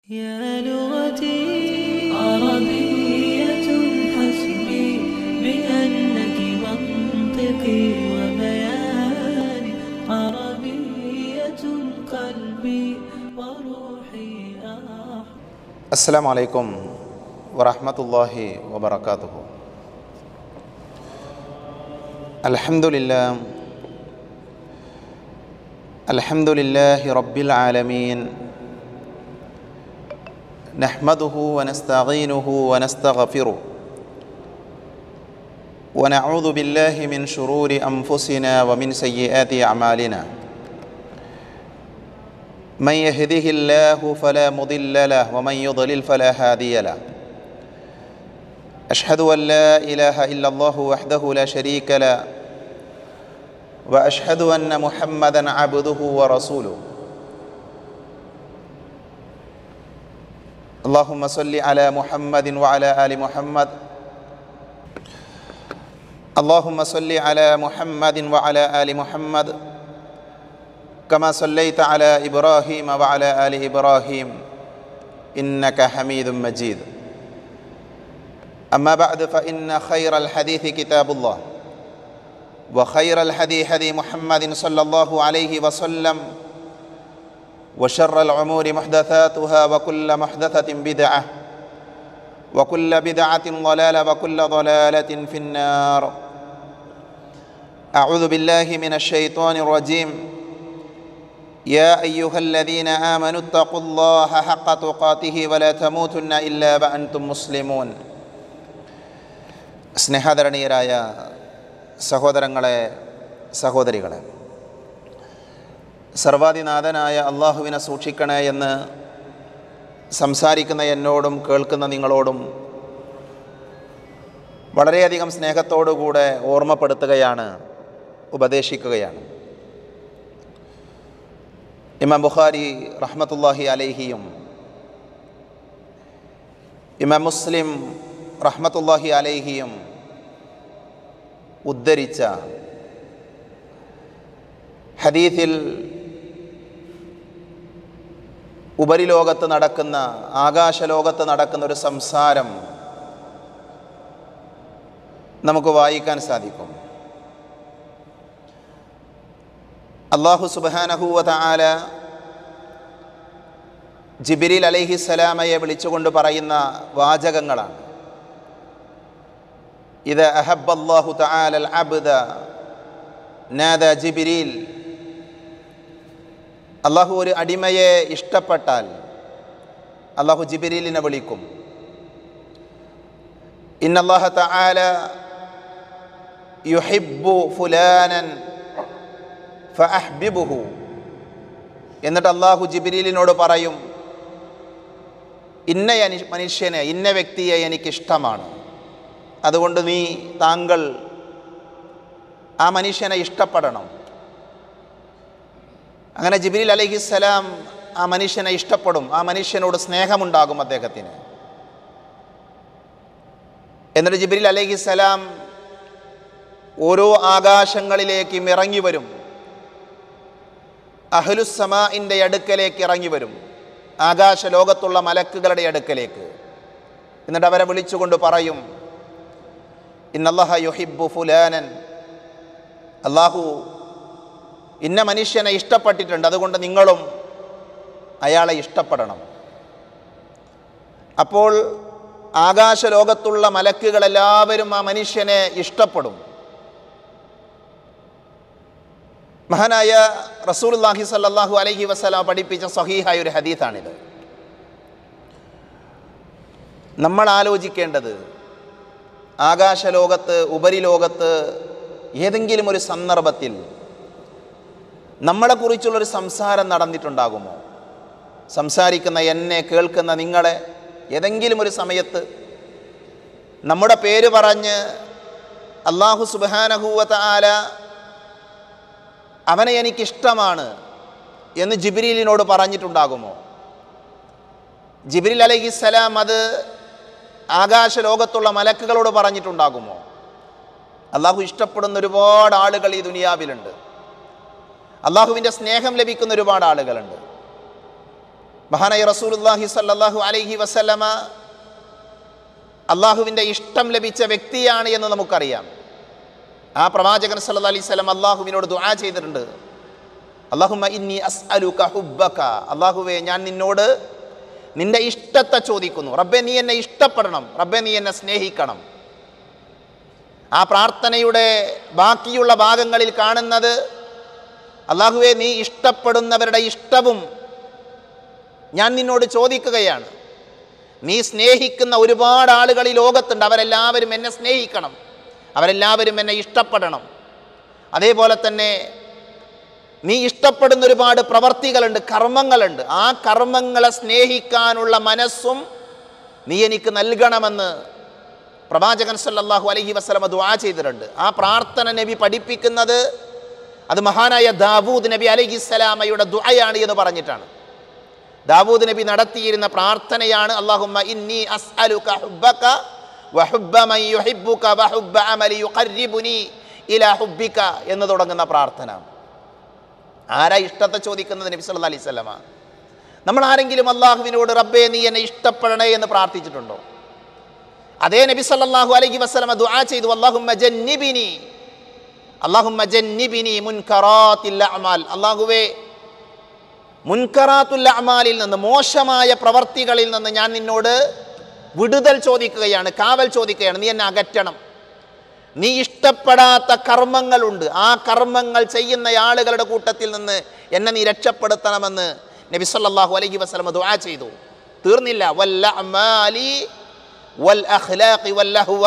يا لغتي عربية حسبي بأنك منطقي وبياني عربية قلبي وروحي أحب السلام عليكم ورحمة الله وبركاته الحمد لله الحمد لله رب العالمين نحمده ونستعينه ونستغفره ونعوذ بالله من شرور أنفسنا ومن سيئات أعمالنا من يهده الله فلا مضل له ومن يضلل فلا هادي له أشهد أن لا إله إلا الله وحده لا شريك له وأشهد أن محمدا عبده ورسوله اللهم صل على محمد وعلى آل محمد اللهم صل على محمد وعلى آل محمد كما صليت على إبراهيم وعلى آل إبراهيم إنك حميد مجيد أما بعد فإن خير الحديث كتاب الله وخير الهدي هدي محمد صلى الله عليه وسلم وشر الأمور محدثاتها وكل محدثة بدعة وكل بدعة ضلالة وكل ضلالة في النار أعوذ بالله من الشيطان الرجيم يا أيها الذين آمنوا اتقوا الله حق تقاته ولا تموتن إلا وأنتم مسلمون സ്നേഹാദരണീയരായ സഹോദരങ്ങളെ സഹോദരികളെ സർവാധിനാഥനായ അള്ളാഹുവിനെ സൂക്ഷിക്കണേ എന്ന് സംസാരിക്കുന്ന എന്നോടും കേൾക്കുന്ന നിങ്ങളോടും വളരെയധികം സ്നേഹത്തോടുകൂടെ ഓർമ്മപ്പെടുത്തുകയാണ് ഉപദേശിക്കുകയാണ് ഇമാം ബുഖാരി റഹ്മത്തുല്ലാഹി അലൈഹിയും ഇമാം മുസ്ലിം റഹ്മത്തുല്ലാഹി അലൈഹിയും ഉദ്ധരിച്ച ഹദീഥിൽ ഉപരിലോകത്ത് നടക്കുന്ന ആകാശലോകത്ത് നടക്കുന്ന ഒരു സംസാരം നമുക്ക് വായിക്കാൻ സാധിക്കും അള്ളാഹു സുബാനഹൂവ ആല ജിബിരിൽ അലൈഹിസ്സലാമയെ വിളിച്ചുകൊണ്ട് പറയുന്ന വാചകങ്ങളാണ് ഇത് അഹബല്ലാഹു തആലൽ അബ്ദ നാദ ജിബിരിൽ അള്ളാഹു ഒരു അടിമയെ ഇഷ്ടപ്പെട്ടാൽ അള്ളാഹു ജിബിരിലിനെ വിളിക്കും ഇന്നല്ലാഹ തആല യുഹിബ്ബു ഫുലാനൻ ഫഅഹ്ബിബുഹു എന്നിട്ട് അള്ളാഹു ജിബിരിലിനോട് പറയും ഇന്ന അനി- മനുഷ്യനെ ഇന്ന വ്യക്തിയെ എനിക്കിഷ്ടമാണ് അതുകൊണ്ട് നീ താങ്കൾ ആ മനുഷ്യനെ ഇഷ്ടപ്പെടണം അങ്ങനെ ജിബിരിൽ അലഹിസ്സലാം ആ മനുഷ്യനെ ഇഷ്ടപ്പെടും ആ മനുഷ്യനോട് സ്നേഹമുണ്ടാകും അദ്ദേഹത്തിന് എന്നിട്ട് ജിബിരിൽ അലഹിസ്സലാം ഓരോ ആകാശങ്ങളിലേക്കും ഇറങ്ങി വരും അഹ്ലുസമാഇൻ്റെ അടുക്കലേക്ക് ഇറങ്ങി വരും ആകാശ ലോകത്തുള്ള മലക്കുകളുടെ അടുക്കലേക്ക് എന്നിട്ട് അവരെ വിളിച്ചുകൊണ്ട് പറയും ഇന്നല്ലാഹ യുഹിബ്ബു ഫുലാനൻ അള്ളാഹു ഇന്ന മനുഷ്യനെ ഇഷ്ടപ്പെട്ടിട്ടുണ്ട് അതുകൊണ്ട് നിങ്ങളും അയാളെ ഇഷ്ടപ്പെടണം അപ്പോൾ ആകാശ ലോകത്തുള്ള മലക്കുകളെല്ലാവരും ആ മനുഷ്യനെ ഇഷ്ടപ്പെടും മഹാനായ റസൂൽല്ലാഹി സല്ലാഹു അലൈഹി വസ്ലാം പഠിപ്പിച്ച സഹീഹായ ഒരു ഹദീത്താണിത് നമ്മൾ ആലോചിക്കേണ്ടത് ആകാശലോകത്ത് ഉപരിലോകത്ത് ഏതെങ്കിലും ഒരു സന്ദർഭത്തിൽ നമ്മളെക്കുറിച്ചുള്ളൊരു സംസാരം നടന്നിട്ടുണ്ടാകുമോ സംസാരിക്കുന്ന എന്നെ കേൾക്കുന്ന നിങ്ങളെ ഏതെങ്കിലും ഒരു സമയത്ത് നമ്മുടെ പേര് പറഞ്ഞ് അള്ളാഹു സുബാനഹൂവത്ത ആല അവനെ എനിക്കിഷ്ടമാണ് എന്ന് ജിബ്രീലിനോട് പറഞ്ഞിട്ടുണ്ടാകുമോ ജിബ്രീൽ അലഹിസ്സലാം അത് ആകാശ ലോകത്തുള്ള മലക്കുകളോട് പറഞ്ഞിട്ടുണ്ടാകുമോ അള്ളാഹു ഇഷ്ടപ്പെടുന്ന ഒരുപാട് ആളുകൾ ഈ ദുനിയാവിലുണ്ട് അള്ളാഹുവിൻ്റെ സ്നേഹം ലഭിക്കുന്ന ഒരുപാട് ആളുകളുണ്ട് മഹാനായ റസൂലുല്ലാഹി സല്ലല്ലാഹു അലൈഹി വസല്ലമ അള്ളാഹുവിൻ്റെ ഇഷ്ടം ലഭിച്ച വ്യക്തിയാണ് എന്ന് നമുക്കറിയാം ആ പ്രവാചകൻ സല്ലല്ലാഹു അലൈഹി വസല്ലം അള്ളാഹുവിനോട് ദുആ ചെയ്തിട്ടുണ്ട് അള്ളാഹുമ്മ ഇന്നി അസ്അലുക ഹുബ്ബക അള്ളാഹുവേ ഞാൻ നിന്നോട് നിന്റെ ഇഷ്ടത്തെ ചോദിക്കുന്നു റബ്ബെ നീ എന്നെ ഇഷ്ടപ്പെടണം റബ്ബെ നീ എന്നെ സ്നേഹിക്കണം ആ പ്രാർത്ഥനയുടെ ബാക്കിയുള്ള ഭാഗങ്ങളിൽ കാണുന്നത് അള്ളാഹുവെ നീ ഇഷ്ടപ്പെടുന്നവരുടെ ഇഷ്ടവും ഞാൻ നിന്നോട് ചോദിക്കുകയാണ് നീ സ്നേഹിക്കുന്ന ഒരുപാട് ആളുകൾ ഈ ലോകത്തുണ്ട് അവരെല്ലാവരും എന്നെ സ്നേഹിക്കണം അവരെല്ലാവരും എന്നെ ഇഷ്ടപ്പെടണം അതേപോലെ തന്നെ നീ ഇഷ്ടപ്പെടുന്ന ഒരുപാട് പ്രവർത്തികളുണ്ട് കർമ്മങ്ങളുണ്ട് ആ കർമ്മങ്ങളെ സ്നേഹിക്കാനുള്ള മനസ്സും നീ എനിക്ക് നൽകണമെന്ന് പ്രവാചകൻ സല്ലല്ലാഹു അലൈഹി വസല്ലമ ദുആ ചെയ്തിട്ടുണ്ട് ആ പ്രാർത്ഥന നബി പഠിപ്പിക്കുന്നത് അത് മഹാനായ ദാവൂദ് നബി അലൈഹിസ്സലാമയുടെ ദുആയാണ് എന്ന് പറഞ്ഞിട്ടാണ് ദാവൂദ് നബി നടത്തിയിരുന്ന പ്രാർത്ഥനയാണ് അല്ലാഹുമ്മ ഇന്നി അസ്അലുക ഹുബ്ബക വഹുബ്ബ മൻ യുഹിബ്ബുക വഹുബ്ബ അമലി യുഖർരിബുനി ഇലാ ഹുബ്ബിക എന്ന് തുടങ്ങുന്ന പ്രാർത്ഥന ആരാ ഇഷ്ടത്തെ ചോദിക്കുന്നത് നബി സല്ലല്ലാഹു അലൈഹി വസല്ലമ നമ്മൾ ആരെങ്കിലും അള്ളാഹുവിനോട് റബ്ബേ നീ എന്നെ ഇഷ്ടപ്പെടണേ എന്ന് പ്രാർത്ഥിച്ചിട്ടുണ്ടോ അതേ നബി സല്ലല്ലാഹു അലൈഹി വസല്ലമ ദുആ ചെയ്തു അല്ലാഹുമ്മ ജന്നിബിനി അല്ലാഹുമ്മ ജന്നിബിനി മുൻകറാത്തിൽ അഅമാൽ അല്ലാഹുവേ മുൻകറാത്തുൽ അഅമാലിൽ നിന്ന് മോശമായ പ്രവർത്തികളിൽ നിന്ന് ഞാൻ നിന്നോട് വിടുതൽ ചോദിക്കുകയാണ് കാവൽ ചോദിക്കുകയാണ് നീ എന്നെ അകറ്റണം നീ ഇഷ്ടപ്പെടാത്ത കർമ്മങ്ങളുണ്ട് ആ കർമ്മങ്ങൾ ചെയ്യുന്ന ആളുകളുടെ കൂട്ടത്തിൽ നിന്ന് എന്നെ നീ രക്ഷപ്പെടുത്തണമെന്ന് നബി സല്ലല്ലാഹു അലൈഹി വസല്ലമ ദുആ ചെയ്തു തീർന്നില്ല വല്ല അമാലി വൽ അഖ്ലാഖി വല്ലഹുവ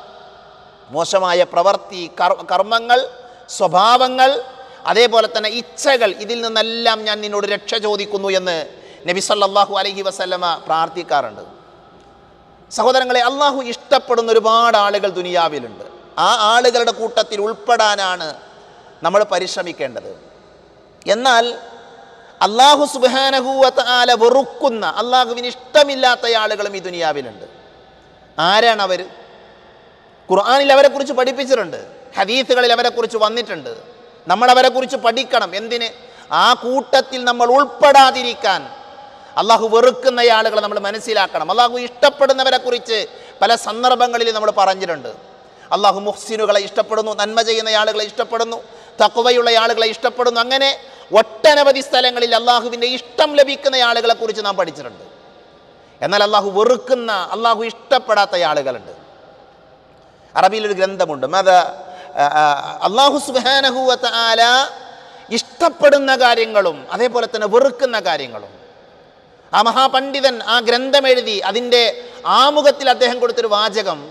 മോശമായ പ്രവൃത്തി കർ- കർമ്മങ്ങൾ സ്വഭാവങ്ങൾ അതേപോലെ തന്നെ ഇച്ഛകൾ ഇതിൽ നിന്നെല്ലാം ഞാൻ നിന്നോട് രക്ഷ ചോദിക്കുന്നു എന്ന് നബി സല്ലല്ലാഹു അലൈഹി വസല്ലമ പ്രാർത്ഥിക്കാറുണ്ട് സഹോദരങ്ങളെ അള്ളാഹു ഇഷ്ടപ്പെടുന്ന ഒരുപാട് ആളുകൾ ദുനിയാവിലുണ്ട് ആ ആളുകളുടെ കൂട്ടത്തിൽ ഉൾപ്പെടാനാണ് നമ്മൾ പരിശ്രമിക്കേണ്ടത് എന്നാൽ അള്ളാഹു സുബാനഹൂവത്ത് ആല വെറുക്കുന്ന അള്ളാഹുവിന് ഇഷ്ടമില്ലാത്ത ആളുകളും ഈ ദുനിയാവിലുണ്ട് ആരാണ് അവർ ഖുർആാനിൽ അവരെക്കുറിച്ച് പഠിപ്പിച്ചിട്ടുണ്ട് ഹദീസുകളിൽ അവരെക്കുറിച്ച് വന്നിട്ടുണ്ട് നമ്മൾ അവരെക്കുറിച്ച് പഠിക്കണം എന്തിന് ആ കൂട്ടത്തിൽ നമ്മൾ ഉൾപ്പെടാതിരിക്കാൻ അള്ളാഹു വെറുക്കുന്ന ആളുകളെ നമ്മൾ മനസ്സിലാക്കണം അള്ളാഹു ഇഷ്ടപ്പെടുന്നവരെ കുറിച്ച് പല സന്ദർഭങ്ങളിൽ നമ്മൾ പറഞ്ഞിട്ടുണ്ട് അള്ളാഹു മുഹ്സിനുകളെ ഇഷ്ടപ്പെടുന്നു നന്മ ചെയ്യുന്ന ആളുകളെ ഇഷ്ടപ്പെടുന്നു തക്കുവയുള്ള ആളുകളെ ഇഷ്ടപ്പെടുന്നു അങ്ങനെ ഒട്ടനവധി സ്ഥലങ്ങളിൽ അള്ളാഹുവിൻ്റെ ഇഷ്ടം ലഭിക്കുന്ന ആളുകളെ കുറിച്ച് നാം പഠിച്ചിട്ടുണ്ട് എന്നാൽ അള്ളാഹു വെറുക്കുന്ന അള്ളാഹു ഇഷ്ടപ്പെടാത്ത ആളുകളുണ്ട് അറബിയിൽ ഒരു ഗ്രന്ഥമുണ്ട് മത അള്ളാഹു സുബാനഹുവത്ത ആല ഇഷ്ടപ്പെടുന്ന കാര്യങ്ങളും അതേപോലെ തന്നെ വെറുക്കുന്ന കാര്യങ്ങളും ആ മഹാപണ്ഡിതൻ ആ ഗ്രന്ഥം എഴുതി അതിൻ്റെ ആമുഖത്തിൽ അദ്ദേഹം കൊടുത്തൊരു വാചകം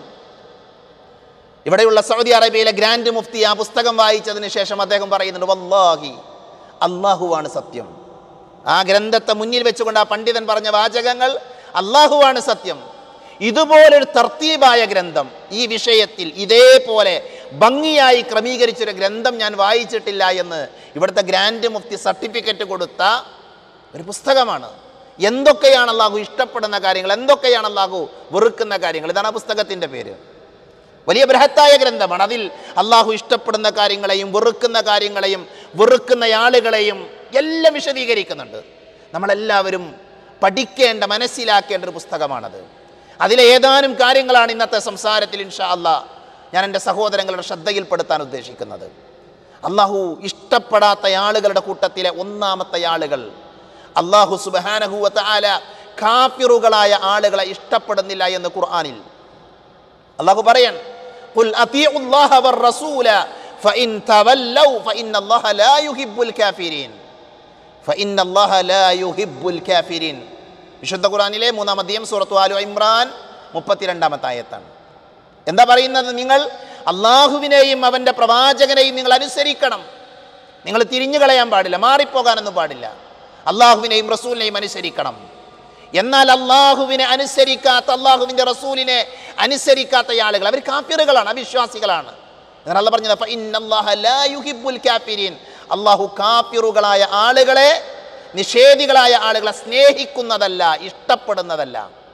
ഇവിടെയുള്ള സൗദി അറേബ്യയിലെ ഗ്രാൻഡ് മുഫ്തി ആ പുസ്തകം വായിച്ചതിന് ശേഷം അദ്ദേഹം പറയുന്നുണ്ട് വല്ലാഹി അള്ളാഹുവാണ് സത്യം ആ ഗ്രന്ഥത്തെ മുന്നിൽ വെച്ചുകൊണ്ട് ആ പണ്ഡിതൻ പറഞ്ഞ വാചകങ്ങൾ അള്ളാഹുവാണ് സത്യം ഇതുപോലൊരു തർത്തീബായ ഗ്രന്ഥം ഈ വിഷയത്തിൽ ഇതേപോലെ ഭംഗിയായി ക്രമീകരിച്ചൊരു ഗ്രന്ഥം ഞാൻ വായിച്ചിട്ടില്ല എന്ന് ഇവിടുത്തെ ഗ്രാൻഡ് മുഫ്തി സർട്ടിഫിക്കറ്റ് കൊടുത്ത ഒരു പുസ്തകമാണ് എന്തൊക്കെയാണ് അള്ളാഹു ഇഷ്ടപ്പെടുന്ന കാര്യങ്ങൾ എന്തൊക്കെയാണ് അള്ളാഹു വെറുക്കുന്ന കാര്യങ്ങൾ ഇതാണ് ആ പുസ്തകത്തിൻ്റെ പേര് വലിയ ബൃഹത്തായ ഗ്രന്ഥമാണ് അതിൽ അള്ളാഹു ഇഷ്ടപ്പെടുന്ന കാര്യങ്ങളെയും വെറുക്കുന്ന കാര്യങ്ങളെയും വെറുക്കുന്ന ആളുകളെയും എല്ലാം വിശദീകരിക്കുന്നുണ്ട് നമ്മളെല്ലാവരും പഠിക്കേണ്ട മനസ്സിലാക്കേണ്ട ഒരു പുസ്തകമാണത് അതിലെ ഏതാനും കാര്യങ്ങളാണ് ഇന്നത്തെ സംസാരത്തിൽ ഇൻഷാ അല്ലാ ഞാൻ എൻ്റെ സഹോദരങ്ങളുടെ ശ്രദ്ധയിൽപ്പെടുത്താൻ ഉദ്ദേശിക്കുന്നത് അള്ളാഹു ഇഷ്ടപ്പെടാത്ത ആളുകളുടെ കൂട്ടത്തിലെ ഒന്നാമത്തെ ആളുകൾ അള്ളാഹു സുബാനഹുവത്ത ആല കാഫിറുകളായ ആളുകളെ ഇഷ്ടപ്പെടുന്നില്ല എന്ന് ഖുർആനിൽ അള്ളാഹു പറയാൻ قل أطيعوا الله والرسول فإن تولوا فإن الله لا يحب الكافرين فإن الله لا يحب الكافرين വിശുദ്ധ ഖുർആനിലെ മൂന്നാം അധ്യയം സൂറത്തു ആലു ഇമ്രാൻ മുപ്പത്തിരണ്ടാമത്തെ ആയത്താണ് എന്താ പറയുന്നത് നിങ്ങൾ അള്ളാഹുവിനെയും അവൻ്റെ പ്രവാചകനെയും നിങ്ങൾ അനുസരിക്കണം നിങ്ങൾ തിരിഞ്ഞു കളയാൻ പാടില്ല മാറിപ്പോകാനൊന്നും പാടില്ല അള്ളാഹുവിനെയും റസൂലിനെയും അനുസരിക്കണം എന്നാൽ അള്ളാഹുവിനെ അനുസരിക്കാത്ത അള്ളാഹുവിൻ്റെ റസൂലിനെ അനുസരിക്കാത്ത ആളുകൾ അവർ കാഫിറുകളാണ് അവിശ്വാസികളാണ് എന്നാൽ അല്ല പറഞ്ഞത് "ഫ ഇന്നല്ലാഹ ലാ യുഹിബ്ബുൽ കാഫിരീൻ." അള്ളാഹു കാഫിറുകളായ ആളുകളെ നിഷേധികളായ ആളുകളെ സ്നേഹിക്കുന്നതല്ല ഇഷ്ടപ്പെടുന്നതല്ല